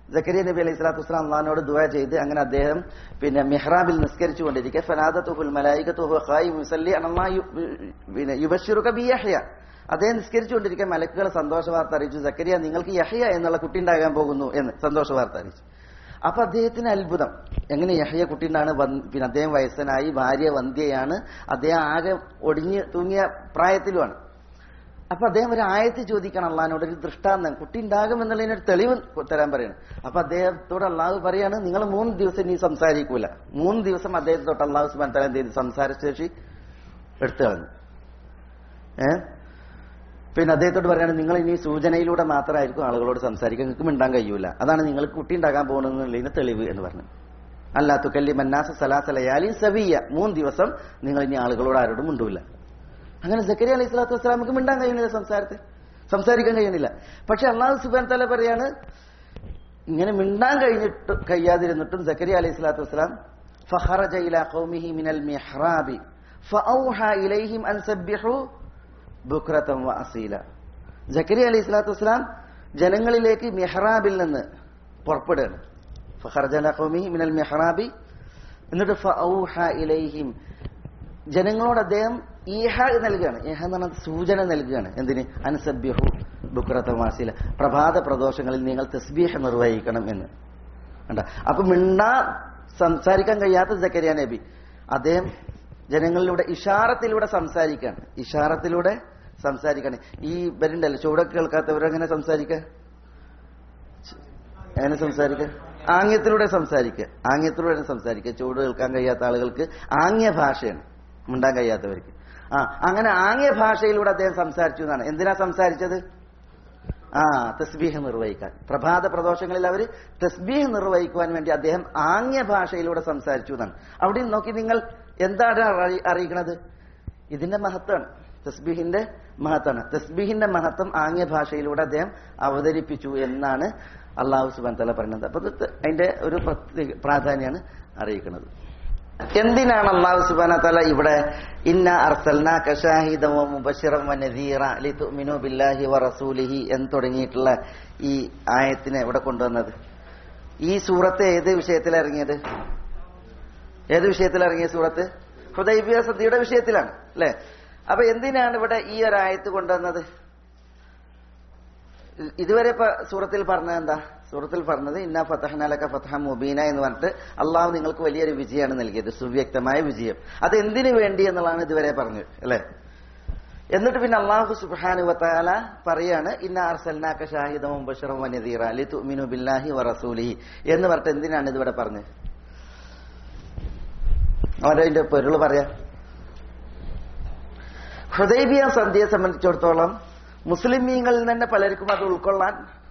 ജക്കരിയ നബി അലൈഹി സ്വലാത്തു വസ്സലാം അള്ളഹാനോട് ദുആ ചെയ്ത് അങ്ങനെ അദ്ദേഹം പിന്നെ മിഹ്റാബിൽ നിസ്കരിച്ചു കൊണ്ടിരിക്കെ ഫനാദത്തുഹുൽ മലായികത്തുഹു ഖായി മുസല്ലി അനല്ലാ യു- പിന്നെ യുബശ്ശിറുക ബി യഹ്യ അദ്ദേഹം നിസ്കരിച്ചുകൊണ്ടിരിക്കെ മലക്കുകൾ സന്തോഷ വാർത്ത അറിയിച്ചു സക്കരിയ നിങ്ങൾക്ക് യഹ്യ എന്നുള്ള കുട്ടി ഉണ്ടാകാൻ പോകുന്നു എന്ന് സന്തോഷ വാർത്ത അറിയിച്ചു അപ്പൊ അദ്ദേഹത്തിന് അത്ഭുതം എങ്ങനെ യഹ്യ കുട്ടിണ്ടാണ് പിന്നെ അദ്ദേഹം വയസ്സനായി ഭാര്യ വന്ധ്യയാണ് അദ്ദേഹം ആകെ ഒടിഞ്ഞ് തൂങ്ങിയ പ്രായത്തിലുമാണ് അപ്പൊ അദ്ദേഹം ഒരു ആയത്ത് ചോദിക്കണം അള്ളഹാനോട് ഒരു ദൃഷ്ടാന്തം കുട്ടി ഉണ്ടാകും എന്നുള്ളതിനൊരു തെളിവ് തരാൻ പറയണം അപ്പൊ അദ്ദേഹത്തോട് അള്ളാഹു പറയാണ് നിങ്ങൾ മൂന്ന് ദിവസം ഇനി സംസാരിക്കൂല മൂന്ന് ദിവസം അദ്ദേഹത്തെ തൊട്ട് അള്ളാഹു സുബാൻ തല എന്ത് ചെയ്തു സംസാരശേഷി എടുത്തു കളഞ്ഞു ഏ പിന്നെ അദ്ദേഹത്തോട് പറയാണ് നിങ്ങൾ ഇനി സൂചനയിലൂടെ മാത്രമായിരിക്കും ആളുകളോട് സംസാരിക്കാൻ നിങ്ങൾക്ക് മിണ്ടാൻ കഴിയൂല അതാണ് നിങ്ങൾക്ക് കുട്ടി ഉണ്ടാകാൻ പോകുന്നതിന് തെളിവ് എന്ന് പറഞ്ഞു അല്ലാ തുക്കല്ലി മന്നാസ സലാസലയാലി സവിയ മൂന്ന് ദിവസം നിങ്ങൾ ഇനി ആളുകളോട് ആരോടും മിണ്ടൂല അങ്ങനെ സക്കരി അലൈഹി സ്വലാത്തു വസ്സലാമക്ക് മിണ്ടാൻ കഴിയുന്നില്ല സംസാരത്തിൽ സംസാരിക്കാൻ കഴിയുന്നില്ല പക്ഷെ അള്ളാഹു സുബാൻ തല പറയാണ് ഇങ്ങനെ മിണ്ടാൻ കഴിഞ്ഞിട്ട് കഴിയാതിരുന്നിട്ടും സക്കരി അലൈഹി സ്വലാത്തു വസ്സലാം ഫഹറജ ഇലാ ഖൗമിഹി മിനൽ മിഹ്റാബി ഫഔഹ ഇലൈഹിം അൻ സബ്ബിഹു ബുക്രതം വ അസീല ജക്കരി അലൈഹി സ്വലാത്തു വസ്സലാം ജനങ്ങളിലേക്ക് മിഹ്റാബിൽ നിന്ന് പുറപ്പെടുകയാണ് ഫഖറജ ഇലാ ഖൗമിഹി മിനൽ മിഹ്റാബി എന്നിട്ട് ഫഔഹ ഇലൈഹിം ജനങ്ങളോട് അദ്ദേഹം ഈഹ നൽകുകയാണ് ഈഹ എന്ന് പറഞ്ഞാൽ സൂചന നൽകുകയാണ് എന്തിന് അൻസബ്യഹു ബുക്രതമാസില പ്രഭാത പ്രദോഷങ്ങളിൽ നിങ്ങൾ തസ്ബീഹ് നിർവഹിക്കണം എന്ന് കണ്ട അപ്പൊ മിണ്ടാ സംസാരിക്കാൻ കഴിയാത്ത ജക്കരിയ നബി അദ്ദേഹം ജനങ്ങളിലൂടെ ഇഷാറത്തിലൂടെ സംസാരിക്കാണ് ഇഷാറത്തിലൂടെ സംസാരിക്കാണ് ഈ വരുണ്ടല്ലോ ചൂടൊക്കെ കേൾക്കാത്തവരെങ്ങനെ സംസാരിക്കുക എങ്ങനെ സംസാരിക്കുക ആംഗ്യത്തിലൂടെ സംസാരിക്കുക ആംഗ്യത്തിലൂടെ സംസാരിക്കുക ചൂട് കേൾക്കാൻ കഴിയാത്ത ആളുകൾക്ക് ആംഗ്യ ഭാഷയാണ് മിണ്ടാൻ കഴിയാത്തവർക്ക് ആ അങ്ങനെ ആംഗ്യ ഭാഷയിലൂടെ അദ്ദേഹം സംസാരിച്ചു എന്നാണ് എന്തിനാ സംസാരിച്ചത് ആ തസ്ബീഹ് നിർവഹിക്കാൻ പ്രഭാത പ്രദോഷങ്ങളിൽ അവർ തസ്ബീഹ് നിർവഹിക്കുവാൻ വേണ്ടി അദ്ദേഹം ആംഗ്യ ഭാഷയിലൂടെ സംസാരിച്ചു എന്നാണ് അവിടെ നോക്കി നിങ്ങൾ എന്താണ് അറി- അറിയിക്കണത് ഇതിന്റെ മഹത്വമാണ് തസ്ബീഹിന്റെ മഹത്വമാണ് തസ്ബീഹിന്റെ മഹത്വം ആംഗ്യ ഭാഷയിലൂടെ അദ്ദേഹം അവതരിപ്പിച്ചു എന്നാണ് അള്ളാഹു സുബാൻ തല പറയുന്നത് അപ്പൊ ഇത് അതിന്റെ ഒരു പ്രത്യേക പ്രാധാന്യമാണ് അറിയിക്കുന്നത് എന്തിനാണ് അള്ളാഹു സുബാന തല ഇവിടെ ഇന്ന അർസൽനാക ഷാഹിദൻ വ മുബശ്ശിറൻ വ നദീറ ലിതുഅ്മിനു ബില്ലാഹി വ റസൂലിഹി എന്ന് തുടങ്ങിയിട്ടുള്ള ഈ ആയത്തിനെ ഇവിടെ കൊണ്ടുവന്നത് ഈ സൂറത്ത് ഏത് വിഷയത്തിൽ ഇറങ്ങിയത് ഏത് വിഷയത്തിൽ ഇറങ്ങിയ സൂറത്ത് ഹുദൈബിയ സദ്യയുടെ വിഷയത്തിലാണ് അല്ലെ അപ്പൊ എന്തിനാണ് ഇവിടെ ഈ ഒരു ആയത്ത് കൊണ്ടുവന്നത് ഇതുവരെ ഇപ്പൊ സൂറത്തിൽ പറഞ്ഞത് എന്താ സൂറത്തിൽ പറഞ്ഞത് ഇന്ന ഫതഹ്നാലക ഫതഹ മുബീന എന്ന് പറഞ്ഞിട്ട് അള്ളാഹു നിങ്ങൾക്ക് വലിയൊരു വിജയമാണ് നൽകിയത് സുവ്യക്തമായ വിജയം അത് എന്തിനു വേണ്ടി എന്നുള്ളതാണ് ഇതുവരെ പറഞ്ഞത് അല്ലെ എന്നിട്ട് പിന്നെ അള്ളാഹു സുബ്ഹാനു വതആല പറയാണ് ഇന്ന അർസൽനാക ഷാഹിദൻ മുബശ്ശിറൻ വ നദീറ ലിതുഅ്മിനു ബില്ലാഹി വ റസൂലിഹി എന്ന് പറഞ്ഞിട്ട് എന്തിനാണ് ഇതിവിടെ പറഞ്ഞത് അവരതിന്റെ പൊരുൾ പറയാ ഹൃദയബിയ സന്ധ്യയെ സംബന്ധിച്ചിടത്തോളം മുസ്ലിമീങ്ങളിൽ തന്നെ പലർക്കും അത് ഉൾക്കൊള്ളാൻ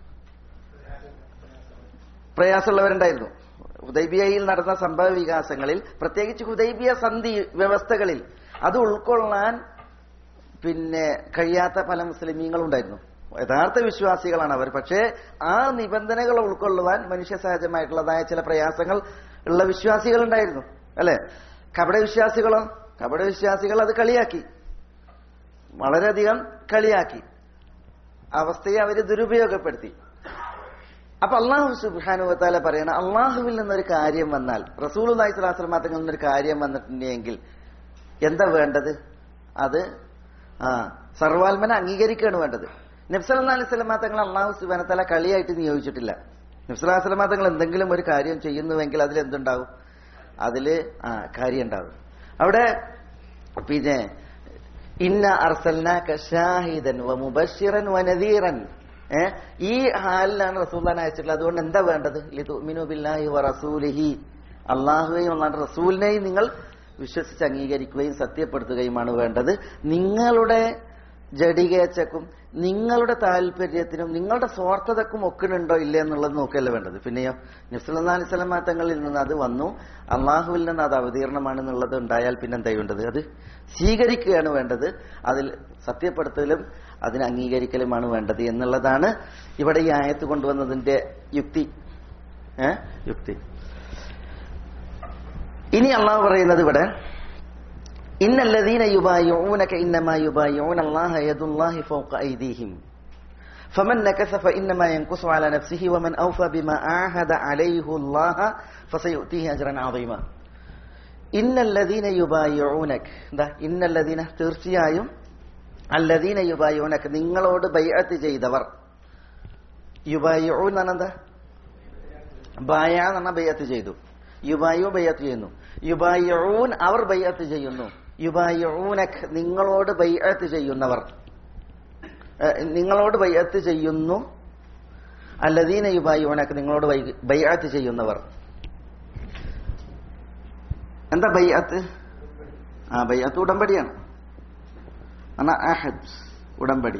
പ്രയാസമുള്ളവരുണ്ടായിരുന്നു ഹുദൈബിയയിൽ നടന്ന സംഭവ വികാസങ്ങളിൽ പ്രത്യേകിച്ച് ഹുദൈബിയ സന്ധി വ്യവസ്ഥകളിൽ അത് ഉൾക്കൊള്ളാൻ പിന്നെ കഴിയാത്ത പല മുസ്ലിമീങ്ങളുണ്ടായിരുന്നു യഥാർത്ഥ വിശ്വാസികളാണ് അവർ പക്ഷേ ആ നിബന്ധനകൾ ഉൾക്കൊള്ളുവാൻ മനുഷ്യ സഹജമായിട്ടുള്ളതായ ചില പ്രയാസങ്ങൾ ഉള്ള വിശ്വാസികൾ ഉണ്ടായിരുന്നു അല്ലെ കപട വിശ്വാസികളോ കപട വിശ്വാസികൾ അത് കളിയാക്കി വളരെയധികം കളിയാക്കി അവസ്ഥയെ അവർ ദുരുപയോഗപ്പെടുത്തി അപ്പൊ അള്ളാഹു സുബാനുവത്താല പറയണ അള്ളാഹുവിൽ നിന്നൊരു കാര്യം വന്നാൽ റസൂൽ അള്ളാഹി സ്വലാസ്ലം തങ്ങളിൽ നിന്നൊരു കാര്യം വന്നിട്ടുണ്ടെങ്കിൽ എന്താ വേണ്ടത് അത് ആ സർവാത്മന അംഗീകരിക്കുകയാണ് വേണ്ടത് നബ്സല്ലാ അലൈഹി സ്വലമാ തങ്ങൾ അള്ളാഹു സുബാനത്താല കളിയായിട്ട് നിയോഗിച്ചിട്ടില്ല നബ്സല്ലാ സ്വലമാ തങ്ങൾ എന്തെങ്കിലും ഒരു കാര്യം ചെയ്യുന്നുവെങ്കിൽ അതിൽ എന്തുണ്ടാവും അതില് ആ കാര്യം ഉണ്ടാവും അവിടെ പിന്നെ ഇന്ന അർസൽനാക ഷാഹിദൻ വ മുബശ്ശിറൻ വ നദീറൻ ഏ ഈ ഹാലിലാണ് റസൂല്ലാൻ അയച്ചിട്ടുള്ളത് അതുകൊണ്ട് എന്താ വേണ്ടത് ലിതുഅ്മിനു ബില്ലാഹി വ റസൂലിഹി അള്ളാഹുവെയും അള്ളാഹുടെ റസൂലിനെയും നിങ്ങൾ വിശ്വസിച്ച് അംഗീകരിക്കുകയും സത്യപ്പെടുത്തുകയുമാണ് വേണ്ടത് നിങ്ങളുടെ ജഡികേച്ചക്കും നിങ്ങളുടെ താല്പര്യത്തിനും നിങ്ങളുടെ സ്വാർത്ഥതക്കും ഒക്കിനുണ്ടോ ഇല്ലേ എന്നുള്ളത് നോക്കുകയല്ല വേണ്ടത് പിന്നെയോ നബ്സല്ലാ അലൈഹി സ്വലമാ തങ്ങളിൽ നിന്ന് അത് വന്നു അള്ളാഹുവിൽ നിന്ന് അത് അവതീർണമാണെന്നുള്ളത് ഉണ്ടായാൽ പിന്നെ എന്താ വേണ്ടത് അത് സ്വീകരിക്കുകയാണ് വേണ്ടത് അതിൽ സത്യപ്പെടുത്തലും അതിന് അംഗീകരിക്കലുമാണ് വേണ്ടത് എന്നുള്ളതാണ് ഇവിടെ ഈ ആയത്ത് കൊണ്ടുവന്നതിന്റെ യുക്തി ഏ യുക്തി ഇനി അള്ളാഹു പറയുന്നത് ഇവിടെ ഇന്നല്ലദീന യുബായിഊനക ഇന്നമാ യുബായിഊന അല്ലാഹ യദുല്ലാഹി ഫൗക ഐദീഹിം فمن نكث فإنما ينكث على نفسه ومن أوفى بما عاهد عليه الله فسيؤتيه أجرا عظيما إن الذين يبايعونك എന്താ إن الذين തീർച്ചയായും الذين يبايعونك നിങ്ങളോട് ബൈഅത്ത് ചെയ്തവർ യുബായിഊൻ എന്ന് എന്താ ബായ എന്ന് പറഞ്ഞാൽ ബയ്യത്ത് ചെയ്തു യുബായു ബയ്യത്ത് ചെയ്യുന്നു യുബായൂൻ അവർ ബയ്യത്ത് ചെയ്യുന്നു യുബായൂനക് നിങ്ങളോട് ബയ്യത്ത് ചെയ്യുന്നവർ ഏഹ്, നിങ്ങളോട് ബയ്യത്ത് ചെയ്യുന്നു അല്ലദീന യുബായൂനക് നിങ്ങളോട് ബൈ- ബയ്യത്ത് ചെയ്യുന്നവർ എന്താ ബയ്യത്ത് ആ ബയ്യത്ത് ഉടമ്പടിയാണ് എന്നാ അഹദ് ഉടമ്പടി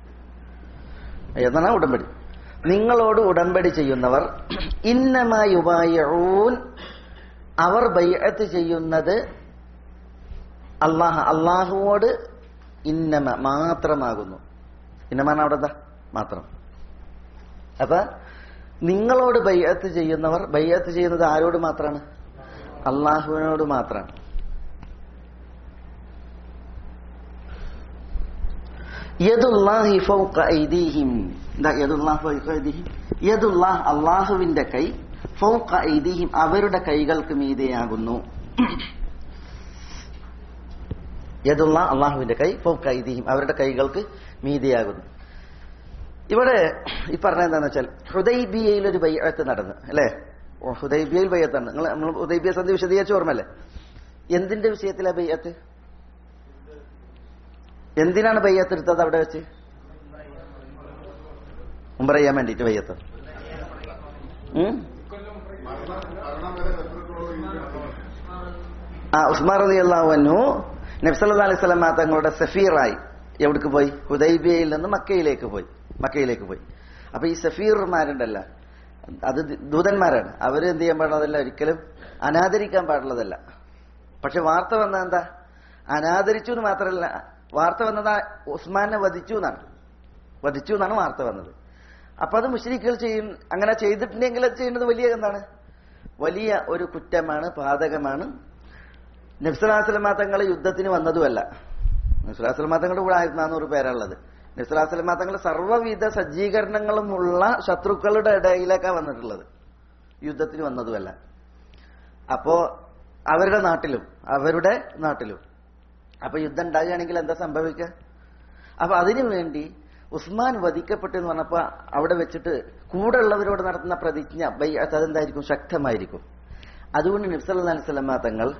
ഏതാണ് ഉടമ്പടി നിങ്ങളോട് ഉടമ്പടി ചെയ്യുന്നവർ ഇന്നമായുബായൂൻ അവർ ബയ്യത്ത് ചെയ്യുന്നത് അള്ളാഹ് അള്ളാഹുവോട് ഇന്നമ മാത്രമാകുന്നു ഇന്നമാണ് അവിടെ എന്താ മാത്രം അപ്പൊ നിങ്ങളോട് ബയ്യത്ത് ചെയ്യുന്നവർ ബയ്യത്ത് ചെയ്യുന്നത് ആരോട് മാത്രമാണ് അള്ളാഹുവിനോട് മാത്രമാണ് യദുല്ലാഹി ഫൗക ഐദീഹിം എന്താ യദുല്ലാഹ് ഫൗക ഐദീഹിം യദുല്ലാഹ് അള്ളാഹുവിന്റെ കൈ ഫൗക ഐദീഹിം അവരുടെ കൈകൾക്ക് മീതെയാകുന്നു യദുല്ലാ അള്ളാഹുവിന്റെ കൈ ഫൗക ഐദീഹിം അവരുടെ കൈകൾക്ക് മീതെയാകുന്നു ഇവിടെ ഈ പറഞ്ഞ എന്താന്ന് വെച്ചാൽ ഹുദൈബിയയിൽ ഒരു ബയ്യത്ത് നടന്നു അല്ലേ ഓ, ഹുദൈബിയയിൽ ബയ്യത്താണ് നിങ്ങൾ നമ്മൾ ഹുദൈബിയ സന്ധി വിശദീകരിച്ച് ഓർമ്മല്ലേ എന്തിന്റെ വിഷയത്തിലാ ബയ്യത്ത് എന്തിനാണ് ബയ്യത്ത് എടുത്തത് അവിടെ വെച്ച് ഉംറ ചെയ്യാൻ വേണ്ടിട്ട് ബയ്യത്ത് ഉം? ആ ഉസ്മാൻ റതി അള്ളാഹുനു നബ്സല്ലാ അലൈഹി സ്വലാം തങ്ങളുടെ സഫീറായി എവിടേക്ക് പോയി ഹുദൈബിയയിൽ നിന്ന് മക്കയിലേക്ക് പോയി മക്കയിലേക്ക് പോയി അപ്പൊ ഈ സഫീർമാരുണ്ടല്ല അത് ദൂതന്മാരാണ് അവര് എന്ത് ചെയ്യാൻ പാടുള്ളതല്ല ഒരിക്കലും അനാദരിക്കാൻ പാടുള്ളതല്ല പക്ഷെ വാർത്ത വന്നത് എന്താ അനാദരിച്ചു എന്ന് മാത്രമല്ല വാർത്ത വന്നത് ആ ഉസ്മാനെ വധിച്ചു എന്നാണ് വധിച്ചു എന്നാണ് വാർത്ത വന്നത് അപ്പൊ അത് മുസ്ലിക്കുകൾ ചെയ്യും അങ്ങനെ ചെയ്തിട്ടുണ്ടെങ്കിൽ അത് ചെയ്യുന്നത് വലിയ എന്താണ് വലിയ ഒരു കുറ്റമാണ് പാതകമാണ് നബ്സലാസ്ലമ തങ്ങൾ യുദ്ധത്തിന് വന്നതുമല്ല നബ്സലാസ്ലമ തങ്ങളുടെ കൂടെ ആയിരത്തി നാനൂറ് പേരുള്ളത് നബ്സലാസ്ലമ തങ്ങൾ സർവ്വവിധ സജ്ജീകരണങ്ങളുമുള്ള ശത്രുക്കളുടെ ഇടയിലേക്കാണ് വന്നിട്ടുള്ളത് യുദ്ധത്തിന് വന്നതുമല്ല അപ്പോ അവരുടെ നാട്ടിലും അവരുടെ നാട്ടിലും അപ്പൊ യുദ്ധം ഉണ്ടാകുകയാണെങ്കിൽ എന്താ സംഭവിക്കുക അപ്പൊ അതിനു വേണ്ടി ഉസ്മാൻ വധിക്കപ്പെട്ടു എന്ന് പറഞ്ഞപ്പോ അവിടെ വെച്ചിട്ട് കൂടെ ഉള്ളവരോട് നടത്തുന്ന പ്രതിജ്ഞ ബൈ അതെന്തായിരിക്കും ശക്തമായിരിക്കും അതുകൊണ്ട് നബ്സല്ലാ അലൈഹി സ്വലമ തങ്ങൾ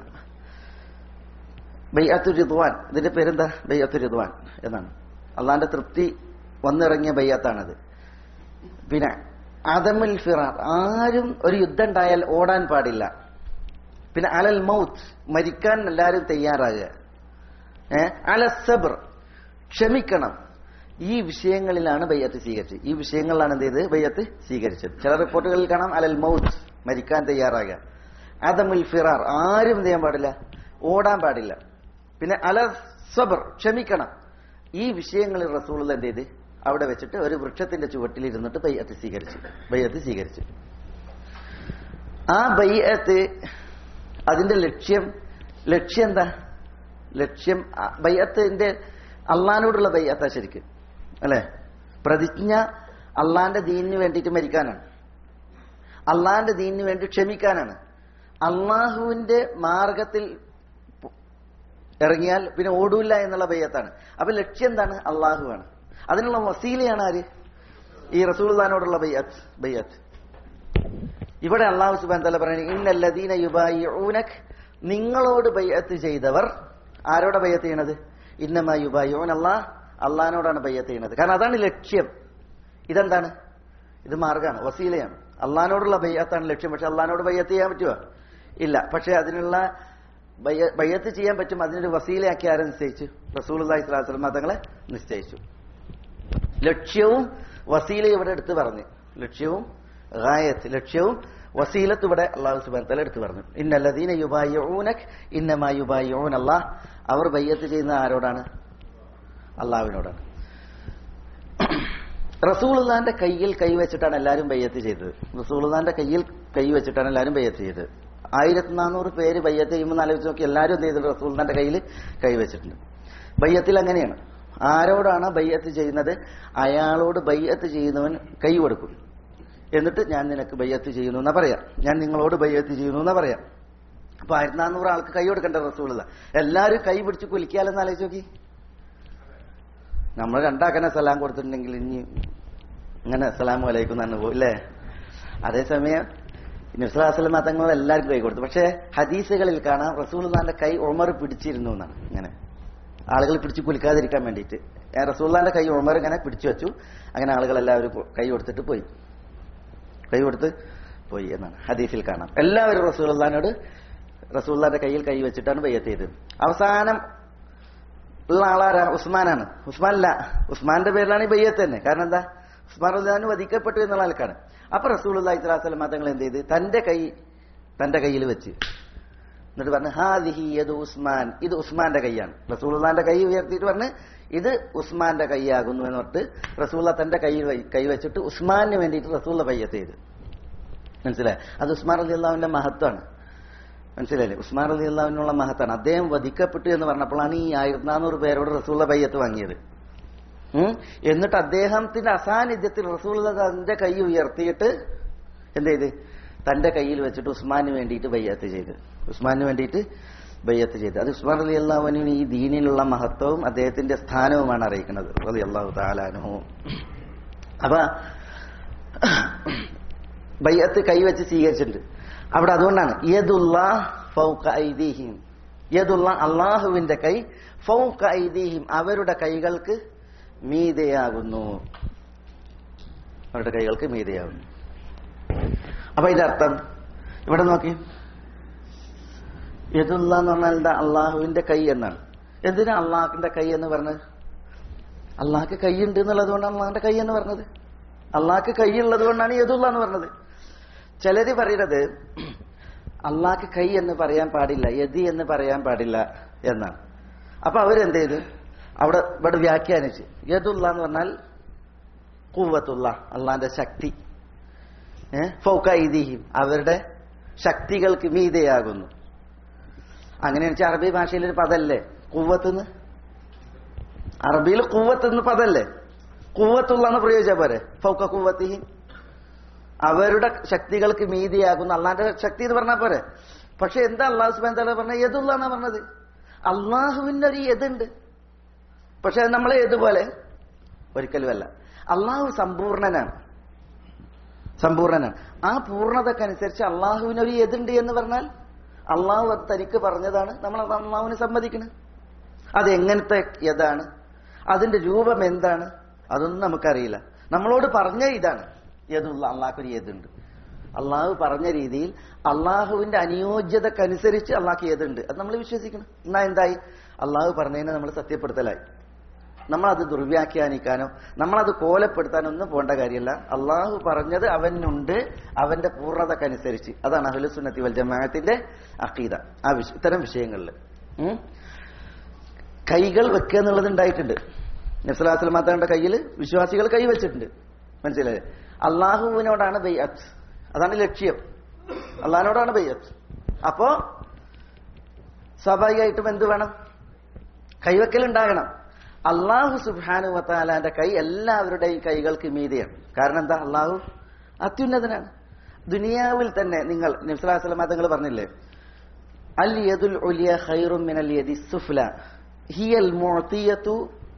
ബൈഅത്തു റിദ്വാൻ ഇതിന്റെ പേരെന്താ ബൈഅത്തു റിദ്വാൻ എന്നാണ് അള്ളാന്റെ തൃപ്തി വന്നിറങ്ങിയ ബയ്യത്താണത് പിന്നെ അതമുൽ ഫിറാർ ആരും ഒരു യുദ്ധം ഉണ്ടായാൽ ഓടാൻ പാടില്ല പിന്നെ അലൽ മൗത്ത് മരിക്കാൻ എല്ലാവരും തയ്യാറാകുക ഏ അല സബർ ക്ഷമിക്കണം ഈ വിഷയങ്ങളിലാണ് ബയ്യത്ത് സ്വീകരിച്ചത് ഈ വിഷയങ്ങളിലാണ് എന്ത് ചെയ്ത് ബയ്യത്ത് സ്വീകരിച്ചത് ചില റിപ്പോർട്ടുകളിൽ കാണാം അലൽ മൗത്ത് മരിക്കാൻ തയ്യാറാകുക അതമുൽ ഫിറാർ ആരും എന്ത് ചെയ്യാൻ പാടില്ല ഓടാൻ പാടില്ല പിന്നെ അല സബർ ക്ഷമിക്കണം ഈ വിഷയങ്ങളിൽ റസൂൾ എന്ത് ചെയ്ത് അവിടെ വെച്ചിട്ട് ഒരു വൃക്ഷത്തിന്റെ ചുവട്ടിൽ ഇരുന്നിട്ട് ബയ്യത്ത് സ്വീകരിച്ചു ബയ്യത്ത് സ്വീകരിച്ചു ആ ബയ്യത്ത് അതിന്റെ ലക്ഷ്യം ലക്ഷ്യം എന്താ ലക്ഷ്യം ആ ബയ്യത്തിന്റെ അള്ളഹാനോടുള്ള ബയ്യത്താ ശരിക്കും അല്ലെ പ്രതിജ്ഞ അള്ളാന്റെ ദീനിന് വേണ്ടിയിട്ട് മരിക്കാനാണ് അള്ളാന്റെ ദീനിന് വേണ്ടി ക്ഷമിക്കാനാണ് അള്ളാഹുവിന്റെ മാർഗത്തിൽ പു- ഇറങ്ങിയാൽ പിന്നെ ഓടൂല്ല എന്നുള്ള ബയ്യത്താണ് അപ്പൊ ലക്ഷ്യം എന്താണ് അള്ളാഹുവാണ് അതിനുള്ള വസീലയാണ് ആര് ഈ റസൂൽദാനോടുള്ള ബയ്യത്ത് ബയ്യത്ത് ഇവിടെ അള്ളാഹു സുബാൻ തല പറയുന്നത് ഇന്നല്ലദീന യുബായിഊനക് നിങ്ങളോട് ബയ്യത്ത് ചെയ്തവർ ആരോടെ ബയ്യത്ത് ചെയ്യണത് ഇന്നമാ യുബായിഊൻ അള്ളാഹ് അള്ളഹാനോടാണ് ബയ്യത്ത് ചെയ്യണത് കാരണം അതാണ് ലക്ഷ്യം ഇതെന്താണ് ഇത് മാർഗമാണ് വസീലയാണ് അള്ളഹാനോടുള്ള ബയ്യത്താണ് ലക്ഷ്യം പക്ഷെ അള്ളഹാനോട് ബയ്യത്ത് ചെയ്യാൻ പറ്റുമോ ഇല്ല പക്ഷെ അതിനുള്ള ബയ്യ- ബയ്യത്ത് ചെയ്യാൻ പറ്റും അതിനൊരു വസീലയാക്കി ആരെ നിശ്ചയിച്ചു റസൂൽ അള്ളാഹി സ്വലാസ്ലം തങ്ങളെ നിശ്ചയിച്ചു ലക്ഷ്യവും വസീലയും ഇവിടെ എടുത്തു പറഞ്ഞു ലക്ഷ്യവും ഗായത്ത് ലക്ഷ്യവും വസീലത്ത് ഇവിടെ അള്ളാഹു സുബാൻ തല എടുത്തു പറഞ്ഞു ഇന്നല്ലദീന യുബായൂനക് ഇന്നമാ യുബായൂൻ അള്ളാഹ് അവർ ബയ്യത്ത് ചെയ്യുന്ന ആരോടാണ് അള്ളാഹുവിനോടാണ് റസൂൾദാന്റെ കയ്യിൽ കൈവച്ചിട്ടാണ് എല്ലാവരും ബയ്യത്ത് ചെയ്തത് റസൂൾദാന്റെ കയ്യിൽ കൈവച്ചിട്ടാണ് എല്ലാവരും ബയ്യത്ത് ചെയ്തത് ആയിരത്തി നാനൂറ് പേര് ബയ്യത്ത് ചെയ്യുമ്പോൾ ആലോചിച്ച് നോക്കി എല്ലാവരും എന്ത് ചെയ്തിട്ടുണ്ട് റസൂൽദാന്റെ കയ്യിൽ കൈവച്ചിട്ടുണ്ട് ബയ്യത്തിൽ അങ്ങനെയാണ് ആരോടാണ് ബയ്യത്ത് ചെയ്യുന്നത് അയാളോട് ബയ്യത്ത് ചെയ്യുന്നവൻ കൈ കൊടുക്കും എന്നിട്ട് ഞാൻ നിനക്ക് ബയ്യത്ത് ചെയ്യുന്നു എന്നാ പറയാം ഞാൻ നിങ്ങളോട് ബയ്യത്ത് ചെയ്യുന്നു എന്നാ പറയാം അപ്പൊ ആയിരത്തി നാനൂറ് ആൾക്ക് കൈ കൊടുക്കേണ്ട റസൂളില്ല എല്ലാവരും കൈ പിടിച്ച് കുലിക്കാലെന്ന് ആലോചിച്ച് നോക്കി നമ്മൾ രണ്ടാക്കനെ സലാം കൊടുത്തിട്ടുണ്ടെങ്കിൽ ഇനി ഇങ്ങനെ അസ്സലാമു അലൈക്കും എന്നാണ് പോകും അല്ലേ അതേസമയം നിസ്ലാസ്ലം തങ്ങൾ എല്ലാവർക്കും കൈ കൊടുത്തു പക്ഷേ ഹദീസുകളിൽ കാണാം റസൂൽദാന്റെ കൈ ഉമർ പിടിച്ചിരുന്നു എന്നാണ് ഇങ്ങനെ ആളുകൾ പിടിച്ച് കുലിക്കാതിരിക്കാൻ വേണ്ടിയിട്ട് റസൂൽദാന്റെ കൈ ഉമർ ഇങ്ങനെ പിടിച്ചു വെച്ചു അങ്ങനെ ആളുകൾ എല്ലാവരും പോ- കൈ കൊടുത്തിട്ട് പോയി കൈ കൊടുത്ത് പോയി എന്നാണ് ഹദീസിൽ കാണാം എല്ലാവരും റസൂൽദാനോട് റസൂൽദാന്റെ കയ്യിൽ കൈ വെച്ചിട്ടാണ് ബയ്യത്ത് ചെയ്തത് അവസാനം ഉള്ള ആളാരാ ഉസ്മാനാണ് ഉസ്മാൻ അല്ല ഉസ്മാന്റെ പേരിലാണ് ഈ ബയ്യത്ത് തന്നെ കാരണം എന്താ ഉസ്മാൻ റഹ്ലാൻ വധിക്കപ്പെട്ടു എന്നുള്ള ആൾക്കാണ് അപ്പൊ റസൂൽ അള്ളാഹി സ്വലാസ്ലം തങ്ങൾ എന്ത് ചെയ്ത് തന്റെ കൈ തന്റെ കയ്യിൽ വെച്ച് എന്നിട്ട് പറഞ്ഞു ഹാദിഹി യദ് ഉസ്മാൻ ഇത് ഉസ്മാന്റെ കൈയാണ് റസൂൽദാന്റെ കൈ ഉയർത്തിയിട്ട് പറഞ്ഞ് ഇത് ഉസ്മാന്റെ കൈയാകുന്നു എന്ന് പറഞ്ഞിട്ട് റസൂള്ള തന്റെ കൈയിൽ വൈ- കൈ വെച്ചിട്ട് ഉസ്മാന് വേണ്ടിയിട്ട് റസൂള്ള ബയ്യത്ത് ചെയ്ത് മനസ്സിലായി അത് ഉസ്മാൻ അലി അള്ളാഹുവിന്റെ മഹത്വമാണ് മനസ്സിലായില്ലേ ഉസ്മാൻ അലി അള്ളാഹുവിനുള്ള മഹത്താണ് അദ്ദേഹം വധിക്കപ്പെട്ടു എന്ന് പറഞ്ഞപ്പോഴാണ് ഈ ആയിരത്തി നാനൂറ് പേരോട് റസൂള്ള ബയ്യത്ത് വാങ്ങിയത് ഉം? എന്നിട്ട് അദ്ദേഹത്തിന്റെ അസാന്നിധ്യത്തിൽ റസൂൾ തന്റെ കൈ ഉയർത്തിയിട്ട് എന്ത് ചെയ്ത് തന്റെ കയ്യിൽ വെച്ചിട്ട് ഉസ്മാന് വേണ്ടിയിട്ട് ബയ്യത്ത് ചെയ്ത് ഉസ്മാന് വേണ്ടിയിട്ട് ബയ്യത്ത് ചെയ്ത് അത് ഉസ്മാൻ അലി അള്ളാഹുവിന് ഈ ദീനിലുള്ള മഹത്വവും അദ്ദേഹത്തിന്റെ സ്ഥാനവുമാണ് അറിയിക്കുന്നത് അലി അള്ളാഹു താലാനു അപ്പൊ ബയ്യത്ത് കൈവച്ച് സ്വീകരിച്ചിട്ടുണ്ട് അവിടെ അതുകൊണ്ടാണ് യദുള്ള ഫൗക ഐദീഹിം യദുള്ള അള്ളാഹുവിന്റെ കൈ ഫൗക ഐദീഹിം അവരുടെ കൈകൾക്ക് മീതയാകുന്നു അവരുടെ കൈകൾക്ക് മീതയാകുന്നു അപ്പൊ ഇതിന്റെ അർത്ഥം ഇവിടെ നോക്കി യദുള്ള എന്ന് പറഞ്ഞാൽ എന്താ അള്ളാഹുവിന്റെ കൈ എന്നാണ് എന്തിനാ അള്ളാഹിന്റെ കൈ എന്ന് പറഞ്ഞത് അള്ളാഹ്ക്ക് കൈയുണ്ട് എന്നുള്ളത് കൊണ്ടാണ് അള്ളാഹിന്റെ കൈ എന്ന് പറഞ്ഞത് അള്ളാഹ്ക്ക് കൈയുള്ളത് കൊണ്ടാണ് യദുള്ള എന്ന് പറഞ്ഞത് ചിലര് പറയുന്നത് അള്ളാഹ്ക്ക് കൈ എന്ന് പറയാൻ പാടില്ല യതി എന്ന് പറയാൻ പാടില്ല എന്നാണ് അപ്പൊ അവരെന്ത് ചെയ്തു അവിടെ ഇവിടെ വ്യാഖ്യാനിച്ച് യദുള്ള എന്ന് പറഞ്ഞാൽ കൂവത്തുള്ള അള്ളാന്റെ ശക്തി ഏഹ് ഫൗക്കൈദിഹിം അവരുടെ ശക്തികൾക്ക് മീതയാകുന്നു അങ്ങനെ വെച്ചാൽ അറബി ഭാഷയിൽ ഒരു പദല്ലേ കൂവത്തുനിന്ന് അറബിയിൽ കൂവത്തുനിന്ന് പദല്ലേ കൂവത്തുള്ള എന്ന് പ്രയോഗിച്ചാൽ പോരെ ഫൗക്ക കൂവത്തിഹിം അവരുടെ ശക്തികൾക്ക് മീതിയാകുന്ന അള്ളാന്റെ ശക്തി എന്ന് പറഞ്ഞാൽ പോരെ പക്ഷെ എന്താ അള്ളാഹു സുബാൻ തല പറഞ്ഞ യദുള്ള എന്നാ പറഞ്ഞത് അള്ളാഹുവിന്റെ ഒരു യതുണ്ട് പക്ഷെ അത് നമ്മളെ ഏതുപോലെ ഒരിക്കലുമല്ല അള്ളാഹു സമ്പൂർണനാണ് സമ്പൂർണനാണ് ആ പൂർണ്ണതക്കനുസരിച്ച് അള്ളാഹുവിന് ഒരു യതുണ്ട് എന്ന് പറഞ്ഞാൽ അള്ളാഹു അത് തനിക്ക് പറഞ്ഞതാണ് നമ്മൾ അത് അള്ളാഹുവിന് സമ്മതിക്കണം അത് എങ്ങനത്തെ യതാണ് അതിന്റെ രൂപം എന്താണ് അതൊന്നും നമുക്കറിയില്ല നമ്മളോട് പറഞ്ഞ ഇതാണ് യതുള്ള അള്ളാഹ്ക്കൊരു യതുണ്ട് അള്ളാഹു പറഞ്ഞ രീതിയിൽ അള്ളാഹുവിന്റെ അനുയോജ്യതക്കനുസരിച്ച് അള്ളാഹ്ക്ക് യതുണ്ട് അത് നമ്മൾ വിശ്വസിക്കണം എന്നാ എന്തായി അള്ളാഹു പറഞ്ഞതിനെ നമ്മൾ സത്യപ്പെടുത്തലായി നമ്മളത് ദുർവ്യാഖ്യാനിക്കാനോ നമ്മളത് കോലപ്പെടുത്താനോ ഒന്നും പോകേണ്ട കാര്യമല്ല അള്ളാഹു പറഞ്ഞത് അവനുണ്ട് അവന്റെ പൂർണ്ണതക്കനുസരിച്ച് അതാണ് അഹ്ലുസുന്നത്തി വൽ ജമാഅത്തിന്റെ അഖീദ ആ വിഷ ഇത്തരം വിഷയങ്ങളിൽ ഉം? കൈകൾ വെക്കുക എന്നുള്ളത് ഉണ്ടായിട്ടുണ്ട് നബ്സലാസ്ലം മാതാവിന്റെ കയ്യിൽ വിശ്വാസികൾ കൈ വെച്ചിട്ടുണ്ട് മനസ്സിലായേ അള്ളാഹുവിനോടാണ് ബയ്യത്ത് അതാണ് ലക്ഷ്യം അള്ളാഹിനോടാണ് ബയ്യത്ത് അപ്പോ സ്വാഭാവികമായിട്ടും എന്ത് വേണം കൈവെക്കൽ ഉണ്ടാകണം അള്ളാഹു സുബാനു വത്താലാന്റെ കൈ എല്ലാവരുടെയും കൈകൾക്ക് മീതെയാണ് കാരണം എന്താ അള്ളാഹു അത്യുന്നതനാണ് ദുനിയാവിൽ തന്നെ നിങ്ങൾ നിസ്ലാസ്ലം തങ്ങൾ പറഞ്ഞില്ലേ അൽ യദുൽ ഉലിയ ഖൈറും മിനൽ യദി സുഫ്ല ഹിയൽ മുഅതിയതു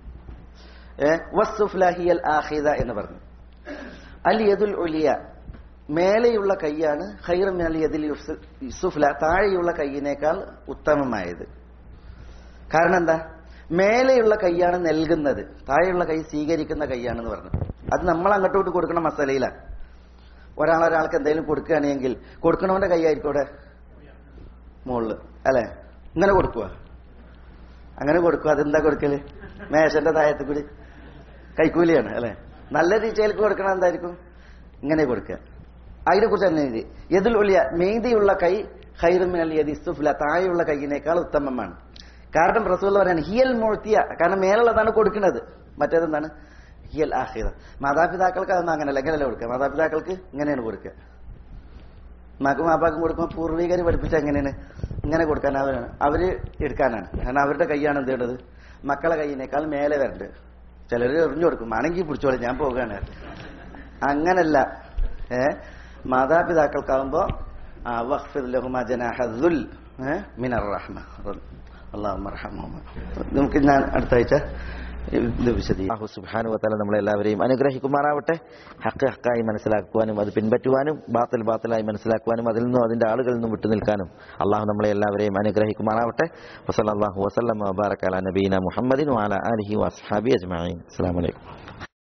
വസ്സുഫ്ല ഹിയൽ ആഖിദ എന്ന് പറഞ്ഞു അൽ യദുൽ ഉലിയ മേലെയുള്ള കൈയാണ് ഖൈറും മിനൽ യദിൽ സുഫ്ല താഴെയുള്ള കൈയിനേക്കാൾ ഉത്തമമായത് കാരണം എന്താ മേലെയുള്ള കൈയാണ് നൽകുന്നത് താഴെയുള്ള കൈ സ്വീകരിക്കുന്ന കൈയാണെന്ന് പറഞ്ഞു അത് നമ്മൾ അങ്ങോട്ടോട്ട് കൊടുക്കണ മസാലയിലാണ് ഒരാൾ ഒരാൾക്ക് എന്തെങ്കിലും കൊടുക്കുകയാണെങ്കിൽ കൊടുക്കണവന്റെ കൈയായിരിക്കും അവിടെ മുകളില് അല്ലെ ഇങ്ങനെ കൊടുക്കുക അങ്ങനെ കൊടുക്കുക അതെന്താ കൊടുക്കല് മേശന്റെ താഴത്ത് കൂടി കൈക്കൂലിയാണ് അല്ലെ നല്ല രീതിയിൽ കൊടുക്കണം എന്തായിരിക്കും ഇങ്ങനെ കൊടുക്കുക അതിനെ കുറിച്ച് തന്നെ എഴുതി യദുൽ ഒലിയ മീതിയുള്ള കൈ ഹൈറുമിനൽ യദി സുഫ്ല താഴെയുള്ള കൈയിനേക്കാൾ ഉത്തമമാണ് കാരണം റസൂൽ പറയാണ് ഹിയൽ മുഴത്തിയ കാരണം മേലുള്ളതാണ് കൊടുക്കുന്നത് മറ്റേതെന്താണ് ഹിയൽ ആഹിറ മാതാപിതാക്കൾക്ക് അതൊന്നും അങ്ങനെയല്ല എങ്ങനെയല്ല കൊടുക്കുക മാതാപിതാക്കൾക്ക് ഇങ്ങനെയാണ് കൊടുക്കുക മാക്കും മാപ്പാക്കും കൊടുക്കുമ്പോൾ പൂർവികർ പഠിപ്പിച്ച എങ്ങനെയാണ് ഇങ്ങനെ കൊടുക്കാൻ അവരാണ് അവര് എടുക്കാനാണ് കാരണം അവരുടെ കൈയാണ് എന്ത് ചെയ്യേണ്ടത് മക്കളെ കയ്യിനേക്കാൾ മേലെ വരണ്ട് ചിലർ എറിഞ്ഞു കൊടുക്കും ആണെങ്കിൽ പിടിച്ചോളി ഞാൻ പോവുകയാണ് അങ്ങനല്ല ഏ മാതാപിതാക്കൾക്കാവുമ്പോ ആ വഖ്ഫിദ് ലഹുമാ ജനാഹദ്ദുൽ ഏ മിനർ റഹ്മ അല്ലാഹുമ്മ റഹ്മഹുമ നമുക്ക് ഞാൻ അടുത്ത ആഴ്ച ഇത് വിശദീകരിക്കും സുബ്ഹാനഹു വതആല നമ്മളെ എല്ലാവരെയും അനുഗ്രഹിക്കുമാറാവട്ടെ ഹക്ക് ഹക്കായി മനസ്സിലാക്കുവാനും അത് പിൻപറ്റുവാനും ബാത്തിൽ ബാത്തിലായി മനസ്സിലാക്കുവാനും അതിൽ നിന്നും അതിന്റെ ആളുകളിൽ നിന്നും വിട്ടുനിൽക്കാനും അള്ളാഹു നമ്മളെ എല്ലാവരെയും അനുഗ്രഹിക്കുമാറാവട്ടെ വസല്ലല്ലാഹു വസല്ലം വബാറക അലാ നബീന മുഹമ്മദിൻ വഅലാ ആലിഹി വഅസ്ഹാബി അജ്മഈൻ അസ്സലാമു അലൈക്കും